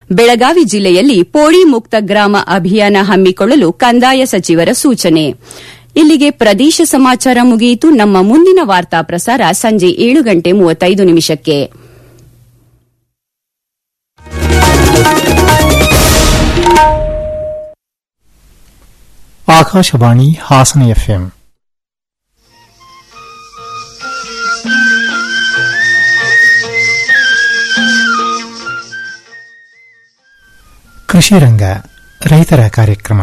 ಬೆಳಗಾವಿ ಜಿಲ್ಲೆಯಲ್ಲಿ ಪೋಳಿ ಮುಕ್ತ ಗ್ರಾಮ ಅಭಿಯಾನ ಹಮ್ಮಿಕೊಳ್ಳಲು ಕಂದಾಯ ಸಚಿವರ ಸೂಚನೆ ಇಲ್ಲಿಗೆ ಪ್ರದೇಶ ಸಮಾಚಾರ ಮುಗಿಯಿತು ನಮ್ಮ ಮುಂದಿನ ವಾರ್ತಾ ಪ್ರಸಾರ ಸಂಜೆ ಏಳು ಗಂಟೆ ಮೂವತ್ತೈದು ನಿಮಿಷಕ್ಕೆ ಆಕಾಶವಾಣಿ ಹಾಸನ ಎಫ್ಎಂ ಕೃಷಿ ರಂಗ ರೈತರ ಕಾರ್ಯಕ್ರಮ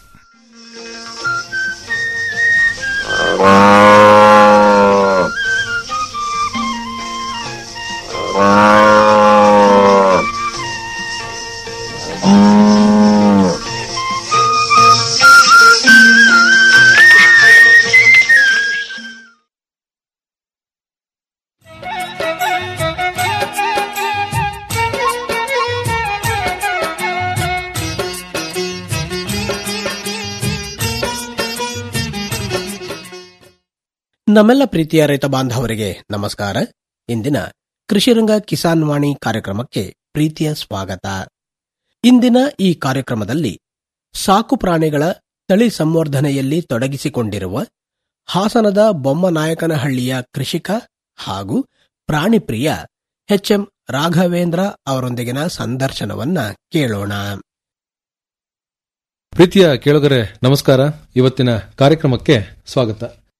ನಮ್ಮೆಲ್ಲ ಪ್ರೀತಿಯ ರೈತ ಬಾಂಧವರಿಗೆ ನಮಸ್ಕಾರ ಇಂದಿನ ಕೃಷಿರಂಗ ಕಿಸಾನ್ ವಾಣಿ ಕಾರ್ಯಕ್ರಮಕ್ಕೆ ಪ್ರೀತಿಯ ಸ್ವಾಗತ ಇಂದಿನ ಈ ಕಾರ್ಯಕ್ರಮದಲ್ಲಿ ಸಾಕು ಪ್ರಾಣಿಗಳ ತಳಿ ಸಂವರ್ಧನೆಯಲ್ಲಿ ತೊಡಗಿಸಿಕೊಂಡಿರುವ ಹಾಸನದ ಬೊಮ್ಮನಾಯಕನಹಳ್ಳಿಯ ಕೃಷಿಕ ಹಾಗೂ ಪ್ರಾಣಿ ಪ್ರಿಯ ಎಚ್ಎಂ ರಾಘವೇಂದ್ರ ಅವರೊಂದಿಗಿನ ಸಂದರ್ಶನವನ್ನ ಕೇಳೋಣ ಪ್ರೀತಿಯ ಕೇಳುಗರೆ ನಮಸ್ಕಾರ ಇವತ್ತಿನ ಕಾರ್ಯಕ್ರಮಕ್ಕೆ ಸ್ವಾಗತ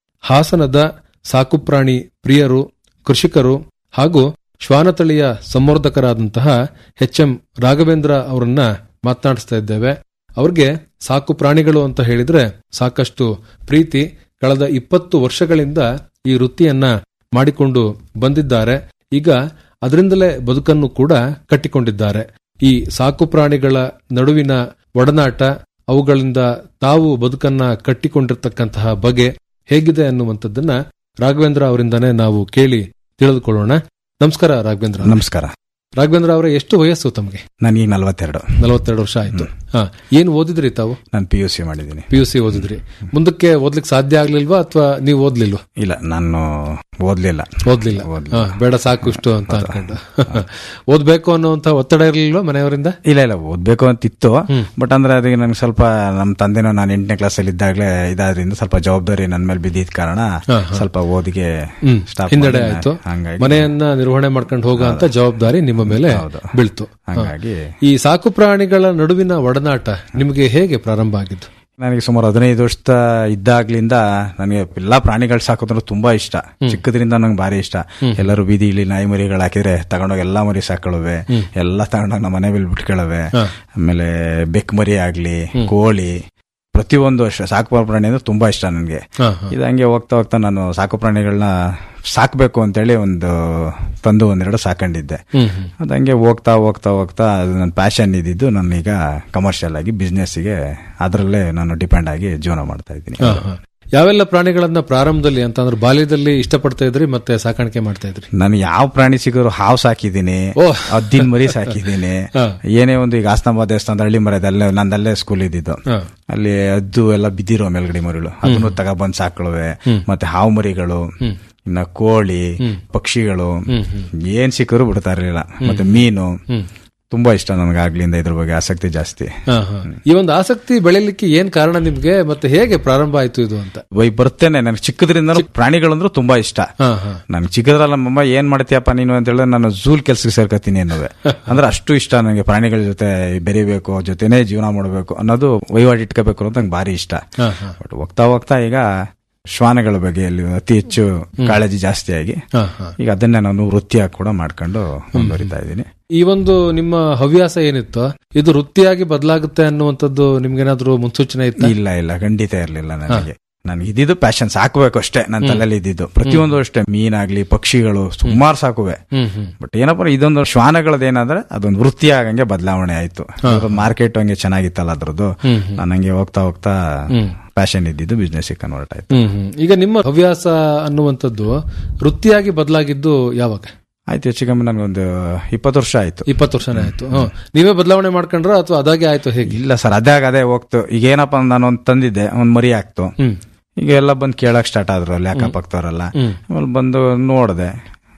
ಹಾಸನದ ಸಾಕುಪ್ರಾಣಿ ಪ್ರಿಯರು ಕೃಷಿಕರು ಹಾಗೂ ಶ್ವಾನತಳಿಯ ಸಂವರ್ಧಕರಾದಂತಹ ಎಚ್ ಎಂ ರಾಘವೇಂದ್ರ ಅವರನ್ನ ಮಾತನಾಡಿಸ್ತಾ ಇದ್ದೇವೆ ಅವ್ರಿಗೆ ಸಾಕು ಪ್ರಾಣಿಗಳು ಅಂತ ಹೇಳಿದ್ರೆ ಸಾಕಷ್ಟು ಪ್ರೀತಿ ಕಳೆದ ಇಪ್ಪತ್ತು ವರ್ಷಗಳಿಂದ ಈ ವೃತ್ತಿಯನ್ನ ಮಾಡಿಕೊಂಡು ಬಂದಿದ್ದಾರೆ ಈಗ ಅದರಿಂದಲೇ ಬದುಕನ್ನು ಕೂಡ ಕಟ್ಟಿಕೊಂಡಿದ್ದಾರೆ ಈ ಸಾಕು ಪ್ರಾಣಿಗಳ ನಡುವಿನ ಒಡನಾಟ ಅವುಗಳಿಂದ ತಾವು ಬದುಕನ್ನ ಕಟ್ಟಿಕೊಂಡಿರ್ತಕ್ಕಂತಹ ಬಗೆ ಹೇಗಿದೆ ಅನ್ನುವಂಥದ್ದನ್ನ ರಾಘವೇಂದ್ರ ಅವರಿಂದಾನೇ ನಾವು ಕೇಳಿ ತಿಳಿದುಕೊಳ್ಳೋಣ ನಮಸ್ಕಾರ ರಾಘವೇಂದ್ರ ನಮಸ್ಕಾರ ರಾಘವೇಂದ್ರ ಅವರೇ ಎಷ್ಟು ವಯಸ್ಸು ತಮಗೆ ನನಗೆ ನಲವತ್ತೆರಡು ನಲವತ್ತೆರಡು ವರ್ಷ ಆಯ್ತು ಹಾ ಏನ್ ಓದಿದ್ರಿ ತಾವು ನಾನು ಪಿ ಯು ಸಿ ಮಾಡಿದ್ದೀನಿ ಪಿ ಯು ಸಿ ಓದಿದ್ರಿ ಮುಂದಕ್ಕೆ ಓದ್ಲಿಕ್ಕೆ ಸಾಧ್ಯ ಆಗ್ಲಿಲ್ವಾ ಅಥವಾ ನೀವು ಓದ್ಲಿಲ್ವಾ ಇಲ್ಲ ನಾನು ಓದ್ಲಿಲ್ಲ ಓದ್ಲಿಲ್ಲ ಓದ್ಲಿಲ್ಲ. ಹಾ, ಬೇಡ ಸಾಕು ಇಷ್ಟು ಅಂತ ಅನ್ಕೊಂಡು ಓದ್ಬೇಕು ಅನ್ನುವಂತ ಒತ್ತಡ ಇರ್ಲಿಲ್ವಾ ಮನೆಯವರಿಂದ ಇಲ್ಲ ಇಲ್ಲ ಓದ್ಬೇಕು ಅಂತಿತ್ತು ಬಟ್ ಅಂದ್ರೆ ಅದಕ್ಕೆ ನಂಗೆ ಸ್ವಲ್ಪ ನಮ್ಮ ತಂದೆನೂ ನಾನು ಎಂಟನೇ ಕ್ಲಾಸ್ ಅಲ್ಲಿ ಇದ್ದಾಗಲೇ ಇದಾದ್ರಿಂದ ಸ್ವಲ್ಪ ಜವಾಬ್ದಾರಿ ನನ್ನ ಮೇಲೆ ಬಿದ್ದಿದ್ದ ಕಾರಣ ಸ್ವಲ್ಪ ಓದಿಗೆ ಹ್ಮ್ ಸ್ಟಾಪ್ ಹಿನ್ನಡೆ ಆಯ್ತು ಹಂಗಾಗಿ ಮನೆಯನ್ನ ನಿರ್ವಹಣೆ ಮಾಡ್ಕೊಂಡು ಹೋಗೋ ಅಂತ ಜವಾಬ್ದಾರಿ ನಿಮ್ಮ ಮೇಲೆ ಹೌದು. ಬೀಳ್ತು ಹಂಗಾಗಿ ಈ ಸಾಕು ಪ್ರಾಣಿಗಳ ನಡುವಿನ ಒಡನಾಟ ನಿಮಗೆ ಹೇಗೆ ಪ್ರಾರಂಭ ಆಗಿದ್ದು ನನಗೆ ಸುಮಾರು ಹದಿನೈದು ವರ್ಷ ಇದ್ದಾಗ್ಲಿಂದ ನನಗೆ ಎಲ್ಲಾ ಪ್ರಾಣಿಗಳು ಸಾಕೋದ್ರೆ ತುಂಬಾ ಇಷ್ಟ ಚಿಕ್ಕದ್ರಿಂದ ನಂಗೆ ಭಾರಿ ಇಷ್ಟ ಎಲ್ಲರೂ ಬೀದಿಲಿ ನಾಯಿ ಮರಿಗಳು ಹಾಕಿದ್ರೆ ತಗೊಂಡೋಗಿ ಎಲ್ಲಾ ಮರಿ ಸಾಕೊಳ್ಳುವೆ ಎಲ್ಲ ತಗೊಂಡೋಗಿ ನಮ್ಮ ಮನೆ ಮೇಲೆ ಬಿಟ್ಕೊಳ್ಳುವೆ ಆಮೇಲೆ ಬೆಕ್ ಮರಿ ಆಗ್ಲಿ ಕೋಳಿ ಪ್ರತಿಯೊಂದು ಅಷ್ಟೇ ಸಾಕು ಪ್ರಾಣಿ ಅಂದ್ರೆ ತುಂಬಾ ಇಷ್ಟ ನನಗೆ ಹಾ, ಹಾ. ಇದು ಹಂಗೆ ಹೋಗ್ತಾ ಹೋಗ್ತಾ ನಾನು ಸಾಕು ಪ್ರಾಣಿಗಳನ್ನ ಸಾಕ್ಬೇಕು ಅಂತೇಳಿ ಒಂದು ತಂದು ಒಂದೆರಡು ಸಾಕೊಂಡಿದ್ದೆ ಹ್ಮ್, ಹ್ಮ್. ಅದು ಹಂಗೆ ಹೋಗ್ತಾ ಹೋಗ್ತಾ ಹೋಗ್ತಾ ಅದು ನನ್ನ ಪ್ಯಾಷನ್ ಇದ್ದಿದ್ದು ನಾನೀಗ ಕಮರ್ಷಿಯಲ್ ಆಗಿ ಬಿಸ್ನೆಸ್ಗೆ ಅದರಲ್ಲೇ ನಾನು ಡಿಪೆಂಡ್ ಆಗಿ ಜೀವನ ಮಾಡ್ತಾ ಇದ್ದೀನಿ ಹಾ, ಹಾ. ಯಾವೆಲ್ಲ ಪ್ರಾಣಿಗಳನ್ನ ಪ್ರಾರಂಭದಲ್ಲಿ ಅಂತಂದ್ರೆ ಬಾಲ್ಯದಲ್ಲಿ ಇಷ್ಟಪಡ್ತಾ ಇದ್ರಿ ಮತ್ತೆ ಸಾಕಾಣಿಕೆ ಮಾಡ್ತಾ ಇದ್ರಿ ನಾನು ಯಾವ ಪ್ರಾಣಿ ಸಿಗೋರು ಹಾವು ಸಾಕಿದ್ದೀನಿ ಓಹ್. ಹದ್ದಿನ ಮರಿ ಸಾಕಿದ್ದೀನಿ ಹಾ. ಏನೇ ಒಂದು ಈಗ ಹಾಸನಾಬಾದ್ ದೇವಸ್ಥಾನದ ಹಳ್ಳಿ ಮರದ ಅಲ್ಲೇ ನಂದಲ್ಲೇ ಸ್ಕೂಲ್ ಇದ್ದಿದ್ದು ಹಾ. ಅಲ್ಲಿ ಅದ್ದು ಎಲ್ಲ ಬಿದ್ದಿರೋ ಮೇಲ್ಗಡೆ ಮರಿಗಳು ಅದನ್ನು ತಗೊಬಂದ್ ಸಾಕೊಳ್ಳುವೆ ಮತ್ತೆ ಹಾವು ಮರಿಗಳು ಇನ್ನ ಕೋಳಿ ಪಕ್ಷಿಗಳು ಏನ್ ಸಿಕ್ಕರು ಬಿಡ್ತಾ ಇರ್ಲಿಲ್ಲ ಮತ್ತೆ ಮೀನು ತುಂಬಾ ಇಷ್ಟ ನನಗೆ ಆಗ್ಲಿಂದ ಇದ್ರ ಬಗ್ಗೆ ಆಸಕ್ತಿ ಜಾಸ್ತಿ ಹಾ, ಹಾ. ಈ ಒಂದು ಆಸಕ್ತಿ ಬೆಳೆಯಲಿಕ್ಕೆ ಏನ್ ಕಾರಣ ನಿಮ್ಗೆ ಮತ್ತೆ ಹೇಗೆ ಪ್ರಾರಂಭ ಆಯ್ತು ಇದು ಅಂತ ವೈ ಬರ್ತೇನೆ ನನಗೆ ಚಿಕ್ಕದ್ರಿಂದ ಪ್ರಾಣಿಗಳಂದ್ರೂ ತುಂಬಾ ಇಷ್ಟ ಹಾ, ಹಾ. ನನ್ ಚಿಕ್ಕದ್ರಲ್ಲ ನಮ್ಮಮ್ಮ ಏನ್ ಮಾಡ್ತೀಯಪ್ಪ ನೀನು ಅಂತ ಹೇಳಿದ್ರೆ ನಾನು ಝೂಲ್ ಕೆಲ್ಸಕ್ಕೆ ಸೇರ್ಕತೀನಿ ಅನ್ನೋವೆ ಅಂದ್ರೆ ಅಷ್ಟು ಇಷ್ಟ ನನಗೆ ಪ್ರಾಣಿಗಳ ಜೊತೆ ಬೆರಿಬೇಕು ಅವ್ರ ಜೊತೆನೇ ಜೀವನ ಮಾಡಬೇಕು ಅನ್ನೋದು ವಹಿವಾಟು ಇಟ್ಕೋಬೇಕು ಅಂತ ನಂಗೆ ಭಾರಿ ಇಷ್ಟ ಹಾ, ಹಾ. ಬಟ್ ಹೋಗ್ತಾ ಹೋಗ್ತಾ ಈಗ ಶ್ವಾನಗಳ ಬಗೆಯಲ್ಲಿ ಅತಿ ಹೆಚ್ಚು ಕಾಳಜಿ ಜಾಸ್ತಿ ಆಗಿ ಹಾ, ಹಾ. ಈಗ ಅದನ್ನೇ ನಾನು ವೃತ್ತಿಯಾಗಿ ಕೂಡ ಮಾಡ್ಕೊಂಡು ಮುಂದುವರಿತಾ ಇದ್ದೀನಿ ಈ ಒಂದು ನಿಮ್ಮ ಹವ್ಯಾಸ ಏನಿತ್ತು ಇದು ವೃತ್ತಿಯಾಗಿ ಬದಲಾಗುತ್ತೆ ಅನ್ನುವಂಥದ್ದು ನಿಮ್ಗೇನಾದ್ರೂ ಮುನ್ಸೂಚನೆ ಇತ್ತ ಇಲ್ಲ ಇಲ್ಲ ಖಂಡಿತ ಇರ್ಲಿಲ್ಲ ನನಗೆ ನನಗೆ ಇದ್ದಿದ್ದು ಪ್ಯಾಷನ್ ಸಾಕಬೇಕು ಅಷ್ಟೇ ನನ್ನ ತಲೆಯಲ್ಲಿ ಇದ್ದಿದ್ದು ಪ್ರತಿಯೊಂದು ಅಷ್ಟೇ ಮೀನಾಗ್ಲಿ ಪಕ್ಷಿಗಳು ಸುಮಾರು ಸಾಕುವೆ ಹ್ಮ್ ಹ್ಮ್ ಬಟ್ ಏನಪ್ಪ ಇದೊಂದು ಶ್ವಾನಗಳದೇನಾದ್ರೆ ಅದೊಂದು ವೃತ್ತಿ ಆಗಂಗೆ ಬದಲಾವಣೆ ಆಯ್ತು ಮಾರ್ಕೆಟ್ ಹಂಗೆ ಚೆನ್ನಾಗಿತ್ತಲ್ಲ ಅದ್ರದ್ದು ನಾನು ಹಂಗೆ ಹೋಗ್ತಾ ಹೋಗ್ತಾ ಪ್ಯಾಷನ್ ಇದ್ದಿದ್ದು ಬಿಸ್ನೆಸ್ ಕನ್ವರ್ಟ್ ಆಯ್ತು ಹ್ಮ್ ಹ್ಮ್ ಈಗ ನಿಮ್ಮ ಹವ್ಯಾಸ ಅನ್ನುವಂಥದ್ದು ವೃತ್ತಿಯಾಗಿ ಬದಲಾಗಿದ್ದು ಯಾವಾಗ ಆಯ್ತು ಹೆಚ್ಚು ಕಮ್ಮಿ ನನಗೊಂದು ಇಪ್ಪತ್ತು ವರ್ಷ ಆಯ್ತು ಇಪ್ಪತ್ತು ವರ್ಷನೇ ಆಯ್ತು ಹ್ಮ್. ನೀವೇ ಬದಲಾವಣೆ ಮಾಡ್ಕೊಂಡ್ರ ಅಥವಾ ಅದಾಗೆ ಆಯ್ತು ಹೇಗೆ ಇಲ್ಲ ಸರ್ ಅದಾಗ ಅದೇ ಹೋಗ್ತು ಈಗ ಏನಪ್ಪ ಅಂದ್ರೆ ನಾನು ಒಂದು ತಂದಿದ್ದೆ ಒಂದ್ ಮರಿ ಆಗ್ತು ಹ್ಮ್ ಈಗ ಎಲ್ಲ ಬಂದು ಕೇಳಕ್ ಸ್ಟಾರ್ಟ್ ಆದ್ರು ಅಲ್ಲಿ ಅಕ್ಕಪಕ್ಕದವರೆಲ್ಲ ಆಮೇಲೆ ಬಂದು ನೋಡ್ದೆ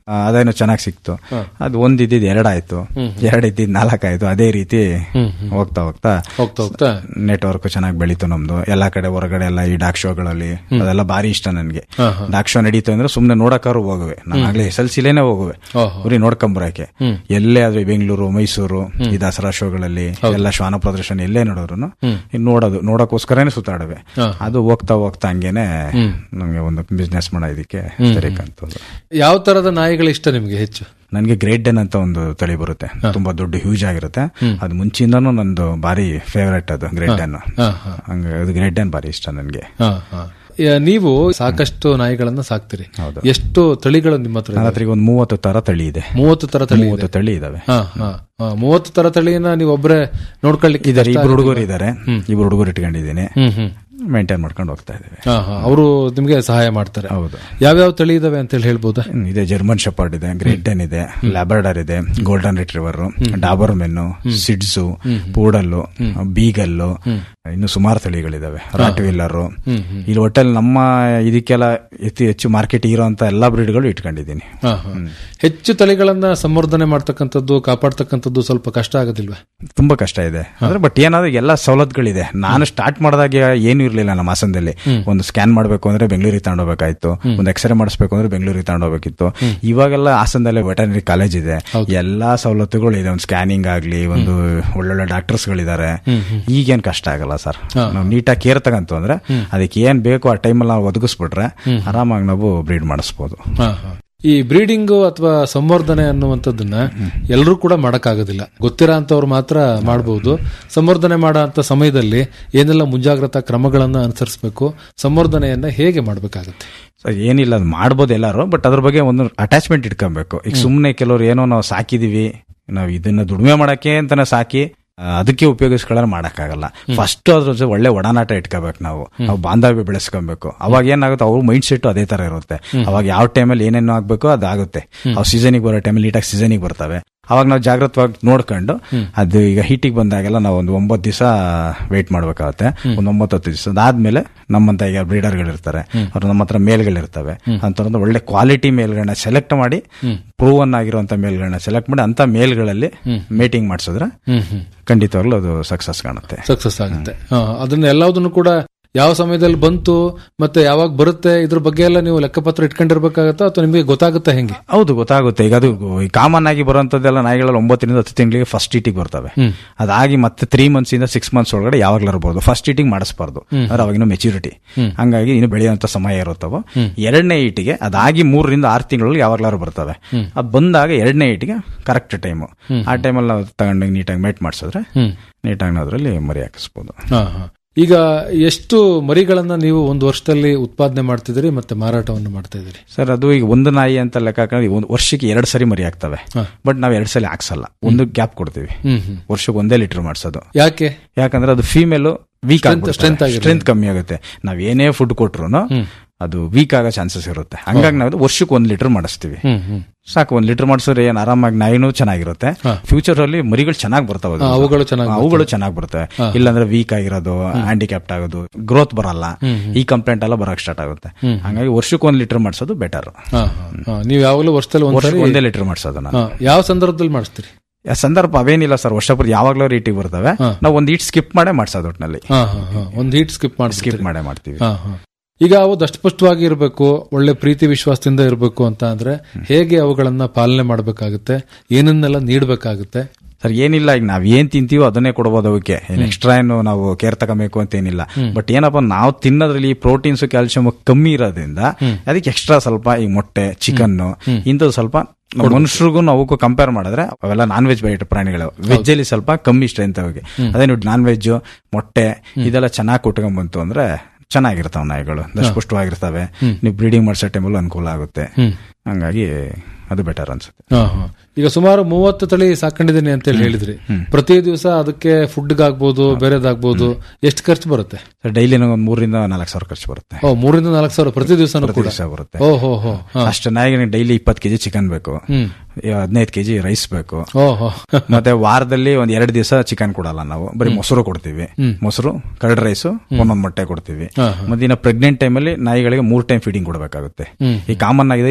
ಆ, ಅದೇನೋ ಚೆನ್ನಾಗಿ ಸಿಕ್ತು ಅದು ಒಂದ್ ಇದ್ದಿದ್ದು ಎರಡಾಯ್ತು ಎರಡ್ ಇದ್ದಿದ್ದು ನಾಲ್ಕಾಯ್ತು ಅದೇ ರೀತಿ ಹೋಗ್ತಾ ಹೋಗ್ತಾ ಹೋಗ್ತಾ ಹೋಗ್ತಾ ನೆಟ್ವರ್ಕ್ ಚೆನ್ನಾಗಿ ಬೆಳೀತು ನಮ್ದು ಎಲ್ಲಾ ಕಡೆ ಹೊರಗಡೆ ಎಲ್ಲ ಈ ಡಾಕ್ ಶೋಗಳಲ್ಲಿ ಅದೆಲ್ಲ ಭಾರಿ ಇಷ್ಟ ನನ್ಗೆ ಡಾಕ್ ಶೋ ನಡೀತು ಅಂದ್ರೆ ಸುಮ್ನೆ ನೋಡಕ್ಕಾರು ಹೋಗುವೆ ನಾನು ಆಗ್ಲೇ ಎಸ್ ಎಲ್ ಸಿಲೇನೆ ಹೋಗುವೆ ಓಹೋ. ಬರೀ ನೋಡ್ಕೊಂಬರಕ್ಕೆ ಎಲ್ಲೇ ಆದ್ರೆ ಬೆಂಗಳೂರು ಮೈಸೂರು ಈ ದಸರಾ ಶೋಗಳಲ್ಲಿ ಎಲ್ಲ ಶ್ವಾನ ಪ್ರದರ್ಶನ ಎಲ್ಲೇ ನೋಡೋರು ನೋಡೋದು ನೋಡಕ್ಕೋಸ್ಕರನೇ ಸುತ್ತಾಡುವೆ ಅದು ಹೋಗ್ತಾ ಹೋಗ್ತಾ ಹಂಗೇನೆ ನಮ್ಗೆ ಒಂದು ಬಿಸ್ನೆಸ್ ಮಾಡೋದಕ್ಕೆ ಸರಿ ಕಾಣ್ತದೆ ಯಾವ ತರದ ನಾಯಿಗಳು ಇಷ್ಟ ನಿಮ್ಗೆ ಹೆಚ್ಚು ನನ್ಗೆ ಗ್ರೇಟ್ ಡೆನ್ ಅಂತ ಒಂದು ತಳಿ ಬರುತ್ತೆ ತುಂಬಾ ದೊಡ್ಡ ಹ್ಯೂಜ್ ಆಗಿರುತ್ತೆ ಅದು ಮುಂಚಿಂದನೂ ನಂದು ಬಾರಿ ಫೇವರೇಟ್ ಅದು ಗ್ರೇಟ್ ಡೆನ್ ಹಾ, ಹಾ. ಹಂಗ ಅದು ಗ್ರೇಟ್ ಡೆನ್ ಬಾರಿ ಇಷ್ಟ ನನ್ಗೆ ಹಾ, ಹಾ. ಯಾ- ನೀವು ಸಾಕಷ್ಟು ನಾಯಿಗಳನ್ನ ಸಾಕ್ತಿರಿ ಹೌದು. ಎಷ್ಟು ತಳಿಗಳು ನಿಮ್ಮ ಹತ್ರ ನನ್ನ ಇದಾವೆ? ಹತ್ರ ಈಗ ಒಂದು ಮೂವತ್ತು ತರ ತಳಿ ಇದೆ ಮೂವತ್ತು ತರ ತಳಿ ಇದೆ. ಮೂವತ್ತು ತಳಿ ಇದಾವೆ ಹಾ, ಹಾ, ಹಾ. ಮೂವತ್ತು ತರ ತಳಿಯನ್ನ ನೀವು ಒಬ್ಬರೇ ನೋಡ್ಕೊಳ್ಳಿಕ್ಕೆ ಇದಾರೆ ಕಷ್ಟ ಇಬ್ರು ಆಗೋದಿಲ್ವಾ? ಹುಡುಗರು ಇದಾರೆ ಇಬ್ರು ಹುಡುಗರು ಇಟ್ಕೊಂಡಿದ್ದೀನಿ ಹ್ಮ್ ಹ್ಮ್ ಮೇಂಟೈನ್ ಮಾಡ್ಕೊಂಡು ಹೋಗ್ತಾ ಇದ್ದೀವಿ ಹಾ, ಹಾ. ಅವರು ನಿಮ್ಗೆ ಸಹಾಯ ಮಾಡ್ತಾರೆ ಹೌದು ಯಾವ್ಯಾವ ತಳಿ ಇದಾವೆ ಅಂತ ಹೇಳಿ ಹೇಳ್ಬೋದಾ ಹ್ಮ್, ಇದೆ ಜರ್ಮನ್ ಶೆಪರ್ಡ್ ಇದೆ ಗ್ರೇಟ್ ಡೆನ್ ಇದೆ ಲ್ಯಾಬರ್ಡರ್ ಇದೆ golden retriever Doberman shih tzu poodle beagle ಇನ್ನು ಸುಮಾರು ತಳಿಗಳಿದಾವೆ ರಾಟ್ ವೀಲರ್ ಇಲ್ಲಿ ಒಟ್ಟಲ್ಲಿ ನಮ್ಮ ಇದಕ್ಕೆಲ್ಲ ಅತಿ ಹೆಚ್ಚು ಮಾರ್ಕೆಟ್ ಇರೋಂತ ಎಲ್ಲಾ ಬ್ರೀಡ್ಗಳು ಇಟ್ಕೊಂಡಿದ್ದೀನಿ ಹಾ, ಹಾ. ಹೆಚ್ಚು ತಳಿಗಳನ್ನ ಸಂವರ್ಧನೆ ಮಾಡ್ತಕ್ಕಂಥದ್ದು ಕಾಪಾಡ್ತಕ್ಕಂಥದ್ದು ಸ್ವಲ್ಪ ಕಷ್ಟ ಆಗೋದಿಲ್ವಾ ತುಂಬಾ ಕಷ್ಟ ಇದೆ ಅಂದ್ರೆ ಬಟ್ ಏನಾದ್ರೆ ಎಲ್ಲ ಸವಲತ್ತುಗಳಿದೆ ನಾನು ಸ್ಟಾರ್ಟ್ ಮಾಡಿದಾಗ ಏನು ಇರ್ಲಿಲ್ಲ ನಮ್ಮ ಹಾಸನದಲ್ಲಿ ಒಂದು ಸ್ಕ್ಯಾನ್ ಮಾಡಬೇಕು ಅಂದ್ರೆ ಬೆಂಗಳೂರಿಗೆ ತಗೊಂಡೋಗ್ಬೇಕಾಯ್ತು ಒಂದು ಎಕ್ಸ್ರೇ ಮಾಡಿಸ್ಬೇಕು ಅಂದ್ರೆ ಬೆಂಗಳೂರಿಗೆ ತಗೊಂಡೋಗ್ಬೇಕಿತ್ತು ಇವಾಗೆಲ್ಲ ಹಾಸನದಲ್ಲೇ ವೆಟರ್ನರಿ ಕಾಲೇಜ್ ಇದೆ ಎಲ್ಲಾ ಸವಲತ್ತುಗಳು ಇದೆ ಒಂದು ಸ್ಕ್ಯಾನಿಂಗ್ ಆಗ್ಲಿ ಒಂದು ಒಳ್ಳೊಳ್ಳೆ ಡಾಕ್ಟರ್ಸ್ ಗಳಿದ್ದಾರೆ ಈಗೇನ್ ಕಷ್ಟ ಆಗಲ್ಲ ಸರ್ ನಾವು ನೀಟಾಗಿ ಕೇರ್ ತಗಂತು ಅಂದ್ರೆ ಅದಕ್ಕೆ ಏನ್ ಬೇಕು ಆ ಟೈಮಲ್ಲಿ ನಾವು ಒದಗಿಸ್ಬಿಟ್ರೆ ಆರಾಮಾಗಿ ನಾವು ಬ್ರೀಡ್ ಮಾಡಿಸ್ಬೋದು ಹಾ, ಹಾ. ಈ ಬ್ರೀಡಿಂಗ್ ಅಥವಾ ಸಂವರ್ಧನೆ ಅನ್ನುವಂಥದ್ದನ್ನ ಎಲ್ಲರೂ ಕೂಡ ಮಾಡಕ್ಕಾಗೋದಿಲ್ಲ ಗೊತ್ತಿರೋ ಅಂತವ್ರು ಮಾತ್ರ ಮಾಡಬಹುದು ಸಂವರ್ಧನೆ ಮಾಡೋ ಅಂತ ಸಮಯದಲ್ಲಿ ಏನೆಲ್ಲ ಮುಂಜಾಗ್ರತಾ ಕ್ರಮಗಳನ್ನ ಅನುಸರಿಸಬೇಕು ಸಂವರ್ಧನೆಯನ್ನ ಹೇಗೆ ಮಾಡಬೇಕಾಗುತ್ತೆ ಸೊ ಏನಿಲ್ಲ ಅದು ಮಾಡ್ಬೋದು ಎಲ್ಲಾರು ಬಟ್ ಅದ್ರ ಬಗ್ಗೆ ಒಂದು ಅಟ್ಯಾಚ್ಮೆಂಟ್ ಇಟ್ಕೊಬೇಕು ಈಗ ಸುಮ್ಮನೆ ಕೆಲವ್ರು ಏನೋ ನಾವು ಸಾಕಿದೀವಿ ನಾವು ಇದನ್ನ ದುಡಿಮೆ ಮಾಡಕ್ಕೆ ಅಂತಾನೆ ಸಾಕಿ ಆ, ಅದಕ್ಕೆ ಉಪಯೋಗಿಸ್ಕೊಳ್ಳೋಣ ಮಾಡಕ್ಕಾಗಲ್ಲ ಫಸ್ಟ್ ಅದ್ರ ಜೊತೆ ಒಳ್ಳೆ ಒಡನಾಟ ಇಟ್ಕೋಬೇಕು ನಾವು ನಾವು ಬಾಂಧವ್ಯ ಬೆಳೆಸ್ಕೊಬೇಕು ಅವಾಗ ಏನಾಗುತ್ತೆ ಅವ್ರ ಮೈಂಡ್ ಸೆಟ್ ಅದೇ ತರ ಇರುತ್ತೆ ಅವಾಗ ಯಾವ ಟೈಮಲ್ಲಿ ಏನೇನು ಆಗ್ಬೇಕು ಅದಾಗುತ್ತೆ ಅವ್ ಸೀಸನಿಗೆ ಬರೋ ಟೈಮಲ್ಲಿ ನೀಟಾಗಿ ಸೀಸನಿಗೆ ಬರ್ತವೆ ಅವಾಗ ನಾವು ಜಾಗ್ರತವಾಗಿ ನೋಡ್ಕೊಂಡು ಅದು ಈಗ ಹೀಟಿಗೆ ಬಂದಾಗೆಲ್ಲ ನಾವು ಒಂದು ಒಂಬತ್ತು ದಿವಸ ವೇಟ್ ಮಾಡ್ಬೇಕಾಗತ್ತೆ ಒಂದು ಒಂಬತ್ತು ಹತ್ತು ದಿವಸ ಅದಾದ್ಮೇಲೆ ನಮ್ಮಂತ ಈಗ ಬ್ರೀಡರ್ಗಳು ಇರ್ತಾರೆ ಅವ್ರು ನಮ್ಮ ಹತ್ರ ಮೇಲ್ಗಳಿರ್ತವೆ ಅಂತಂದ್ರೆ ಒಳ್ಳೆ ಕ್ವಾಲಿಟಿ ಮೇಲ್ಗಳನ್ನ ಸೆಲೆಕ್ಟ್ ಮಾಡಿ ಪ್ರೂವನ್ ಆಗಿರುವಂತ ಮೇಲ್ಗಳನ್ನ ಸೆಲೆಕ್ಟ್ ಮಾಡಿ ಅಂತ ಮೇಲ್ಗಳಲ್ಲಿ ಮೇಟಿಂಗ್ ಮಾಡಿಸಿದ್ರೆ ಖಂಡಿತವಾಗ್ಲೂ ಅದು ಸಕ್ಸಸ್ ಕಾಣುತ್ತೆ ಸಕ್ಸಸ್ ಆಗುತ್ತೆ ಹಾ, ಅದನ್ನ ಎಲ್ಲದನ್ನು ಕೂಡ ಯಾವ ಸಮಯದಲ್ಲಿ ಬಂತು ಮತ್ತೆ ಯಾವಾಗ ಬರುತ್ತೆ ಇದ್ರ ಬಗ್ಗೆ ಎಲ್ಲ ನೀವು ಲೆಕ್ಕಪತ್ರ ಇಟ್ಕೊಂಡಿರ್ಬೇಕಾಗತ್ತಾ ಅಥವಾ ನಿಮಗೆ ಗೊತ್ತಾಗುತ್ತೆ ಹೆಂಗೆ ಹೌದು ಗೊತ್ತಾಗುತ್ತೆ ಈಗ ಅದು ಕಾಮನ್ ಆಗಿ ಬರುವಂತದ್ದೆಲ್ಲ ನಾಯಿಗಳಲ್ಲಿ ಒಂಬತ್ತರಿಂದ ಹತ್ತು ತಿಂಗಳಿಗೆ ಫಸ್ಟ್ ಈಟಿಗೆ ಬರ್ತವೆ ಅದಾಗಿ ಮತ್ತೆ ತ್ರೀ ಮಂತ್ಸ್ ಇಂದ ಸಿಕ್ಸ್ ಮಂತ್ಸ್ ಒಳಗಡೆ ಯಾವಾಗ್ಲಾರು ಇರಬಹುದು ಫಸ್ಟ್ ಈಟಿಗೆ ಮಾಡಿಸಬಾರ್ದು ಅಂದ್ರೆ ಅವಾಗಿನ ಮೆಚುರಿಟಿ ಹಂಗಾಗಿ ಇನ್ನು ಬೆಳೆಯುವಂತ ಸಮಯ ಇರುತ್ತವ ಎರಡನೇ ಈಟಿಗೆ ಅದಾಗಿ ಮೂರರಿಂದ ಆರು ತಿಂಗಳಲ್ಲಿ ಯಾವಾಗ್ಲಾರು ಬರ್ತವೆ ಅದು ಬಂದಾಗ ಎರಡನೇ ಈಟಿಗೆ ಕರೆಕ್ಟ್ ಟೈಮು ಆ ಟೈಮಲ್ಲಿ ನಾವು ತಗೊಂಡು ನೀಟಾಗಿ ಮೇಟ್ ಮಾಡಿಸಿದ್ರೆ ನೀಟಾಗಿ ನಾವು ಅದರಲ್ಲಿ ಮರಿ ಹಾಕಿಸ್ಬೋದು ಹಾ, ಹಾ. ಈಗ ಎಷ್ಟು ಮರಿಗಳನ್ನ ನೀವು ಒಂದು ವರ್ಷದಲ್ಲಿ ಉತ್ಪಾದನೆ ಮಾಡ್ತಿದ್ದೀರಿ ಮತ್ತೆ ಮಾರಾಟವನ್ನು ಮಾಡ್ತಾ ಇದ್ದೀರಿ ಸರ್ ಅದು ಈಗ ಒಂದು ನಾಯಿ ಅಂತ ಲೆಕ್ಕ ಹಾಕಿದ್ರೆ ಒಂದು ವರ್ಷಕ್ಕೆ ಎರಡು ಸರಿ ಮರಿ ಆಗ್ತವೆ ಬಟ್ ನಾವು ಎರಡು ಸಲ ಹಾಕ್ಸಲ್ಲ ಒಂದು ಗ್ಯಾಪ್ ಕೊಡ್ತೀವಿ ಹ್ಮ್ ಹ್ಮ್ ವರ್ಷಕ್ಕೆ ಒಂದೇ ಲೀಟರ್ ಮಾಡಿಸೋದು ಯಾಕೆ ಯಾಕಂದ್ರೆ ಅದು ಫೀಮೇಲ್ ವೀಕ್ strength ಆಗಿರುತ್ತೆ. ಸ್ಟ್ರೆಂತ್ ಕಮ್ಮಿ ಆಗುತ್ತೆ ನಾವ್ ಏನೇ ಫುಡ್ ಕೊಟ್ರು ಅದು ವೀಕ್ ಆಗೋ ಚಾನ್ಸಸ್ ಇರುತ್ತೆ ಹಂಗಾಗಿ ನಾವು ವರ್ಷಕ್ಕೆ ಒಂದ್ ಲೀಟರ್ ಮಾಡಿಸ್ತೀವಿ ಹ್ಮ್ ಹ್ಮ್ ಸಾಕು ಒಂದ್ ಲೀಟರ್ ಮಾಡಿಸಿದ್ರೆ ಏನ್ ಆರಾಮಾಗಿ ನಾಯಿನೂ ಚೆನ್ನಾಗಿರುತ್ತೆ ಫ್ಯೂಚರ್ ಅಲ್ಲಿ ಮರಿಗಳು ಚೆನ್ನಾಗಿ ಬರ್ತಾವ ಹಾ, ಅವುಗಳು ಚೆನ್ನಾಗ್ ಅವುಗಳು ಚೆನ್ನಾಗಿ ಬರ್ತವೆ ಇಲ್ಲಾಂದ್ರೆ ವೀಕ್ ಆಗಿರೋದು ಹ್ಯಾಂಡಿಕ್ಯಾಪ್ಟ್ ಆಗೋದು ಗ್ರೋತ್ ಬರಲ್ಲ ಈ ಕಂಪ್ಲೇಂಟ್ ಎಲ್ಲ ಬರಕ್ ಸ್ಟಾರ್ಟ್ ಆಗುತ್ತೆ ಹಂಗಾಗಿ ವರ್ಷಕ್ಕೆ ಒಂದ್ ಲೀಟರ್ ಮಾಡಿಸೋದು ಬೆಟರ್ ಹಾ, ಹಾ, ಹಾ. ನೀವು ಯಾವಾಗಲೂ ವರ್ಷದಲ್ಲಿ ಒಂದ್ಸರಿ ವರ್ಷಕ್ಕೆ ಒಂದೇ ಲೀಟರ್ ಮಾಡಿಸೋದು ನಾನು ಹಾ, ಯಾವ ಸಂದರ್ಭದಲ್ಲಿ ಮಾಡಿಸ್ತೀರಿ ಆ ಸಂದರ್ಭ ಅವೇನಿಲ್ಲ ಸರ್ ವರ್ಷಪುರ ಯಾವಾಗ್ಲೂ ರೇಟಿಗೆ ಬರ್ತವೆ ನಾವು ಒಂದ್ ಈಟ್ ಸ್ಕಿಪ್ ಮಾಡೇ ಮಾಡ್ಸೋದು ಒಟ್ನಲ್ಲಿ ಹಾ ಹಾ ಹಾ ಒಂದ್ ಹೀಟ್ ಸ್ಕಿಪ್ ಮಾಡಿ ಸ್ಕಿಪ್ ಮಾಡೇ ಮಾಡ್ತೀವಿ ಹಾ ಹಾ ಈಗ ಅವು ದಷ್ಟಪುಷ್ಟವಾಗಿ ಇರಬೇಕು ಒಳ್ಳೆ ಪ್ರೀತಿ ವಿಶ್ವಾಸದಿಂದ ಇರಬೇಕು ಅಂತ ಅಂದ್ರೆ ಹೇಗೆ ಅವುಗಳನ್ನ ಪಾಲನೆ ಮಾಡಬೇಕಾಗುತ್ತೆ ಏನನ್ನೆಲ್ಲ ನೀಡಬೇಕಾಗುತ್ತೆ ಸರ್ ಏನಿಲ್ಲ ಈಗ ನಾವ್ ಏನ್ ತಿಂತೀವೋ ಅದನ್ನೇ ಕೊಡ್ಬೋದು ಅವಕ್ಕೆ ಏನ್ ಎಕ್ಸ್ಟ್ರಾ ಏನು ನಾವು ಕೇರ್ ತಗೋಬೇಕು ಅಂತ ಏನಿಲ್ಲ ಬಟ್ ಏನಪ್ಪ ನಾವು ತಿನ್ನೋದ್ರಲ್ಲಿ ಪ್ರೋಟೀನ್ಸ್ ಕ್ಯಾಲ್ಸಿಯಂ ಕಮ್ಮಿ ಇರೋದ್ರಿಂದ ಅದಕ್ಕೆ ಎಕ್ಸ್ಟ್ರಾ ಸ್ವಲ್ಪ ಈ ಮೊಟ್ಟೆ ಚಿಕನ್ ಇಂಥದ್ದು ಸ್ವಲ್ಪ ನಾವು ಮನುಷ್ಯರಿಗೂ ಅವಕ್ಕೂ ಕಂಪೇರ್ ಮಾಡಿದ್ರೆ ಅವೆಲ್ಲ ನಾನ್ ವೆಜ್ ಬೈಟ್ ಪ್ರಾಣಿಗಳು ವೆಜ್ ಅಲ್ಲಿ ಸ್ವಲ್ಪ ಕಮ್ಮಿ ಸ್ಟ್ರೆಂತ್ ಅವಿಗೆ ಅದೇ ನೀವು ನಾನ್ ವೆಜ್ ಮೊಟ್ಟೆ ಇದೆಲ್ಲ ಚೆನ್ನಾಗಿ ಕೊಟ್ಕೊಂಡ್ ಬಂತು ಅಂದ್ರೆ ಚೆನ್ನಾಗಿರ್ತಾವ ನಾಯಿಗಳು ದಷ್ಟಪುಷ್ಟವಾಗಿರ್ತವೆ ನೀವು ಬ್ರೀಡಿಂಗ್ ಮಾಡಿಸೋ ಟೈಮಲ್ಲೂ ಅನುಕೂಲ ಆಗುತ್ತೆ ಹಂಗಾಗಿ ಅದು ಬೆಟರ್ ಅನ್ಸುತ್ತೆ ಹಾ, ಹಾ. ಈಗ ಸುಮಾರು ಮೂವತ್ತು ತಳಿ ಸಾಕೊಂಡಿದ್ದೀನಿ ಅಂತ ಹೇಳಿ ಹೇಳಿದ್ರಿ ಪ್ರತಿ ದಿವಸ ಅದಕ್ಕೆ ಫುಡ್ಗಾಗ್ಬೋದು ಬೇರೆದಾಗ್ಬೋದು ಎಷ್ಟು ಖರ್ಚು ಬರುತ್ತೆ ಡೈಲಿ ಒಂದ್ ಮೂರರಿಂದ ನಾಲ್ಕು ಸಾವಿರ ಖರ್ಚು ಬರುತ್ತೆ ಓ ಮೂರಿಂದ ನಾಲ್ಕು ಸಾವಿರ ಪ್ರತಿ ದಿವಸನೂ ಪ್ರತಿ ಕೂಡ ದಿವಸ ಬರುತ್ತೆ ಓ ಹೋ ಹೋ ಹಾ. ಅಷ್ಟು ನಾಯಿಗೆ ಡೈಲಿ ಇಪ್ಪತ್ತು ಕೆಜಿ ಚಿಕನ್ ಬೇಕು ಹ್ಮ್ ಹದಿನೈದು ಕೆಜಿ ರೈಸ್ ಬೇಕು ಓ ಹೋ ಮತ್ತೆ ವಾರದಲ್ಲಿ ಒಂದ್ ಎರಡು ದಿವಸ ಚಿಕನ್ ಕೊಡಲ್ಲ ನಾವು ಬರೀ ಮೊಸರು ಕೊಡ್ತೀವಿ ಮೊಸರು ಕರ್ಡ್ ರೈಸ್ ಒಂದೊಂದ್ ಮೊಟ್ಟೆ ಕೊಡ್ತೀವಿ ಮತ್ತೆ ಇನ್ನ ಪ್ರೆಗ್ನೆಂಟ್ ಟೈಮಲ್ಲಿ ನಾಯಿಗಳಿಗೆ ಮೂರ್ ಟೈಮ್ ಫೀಡಿಂಗ್ ಕೊಡಬೇಕಾಗುತ್ತೆ ಈ ಕಾಮನ್ ಆಗಿದೆ ಎರಡು ಟೈಮ್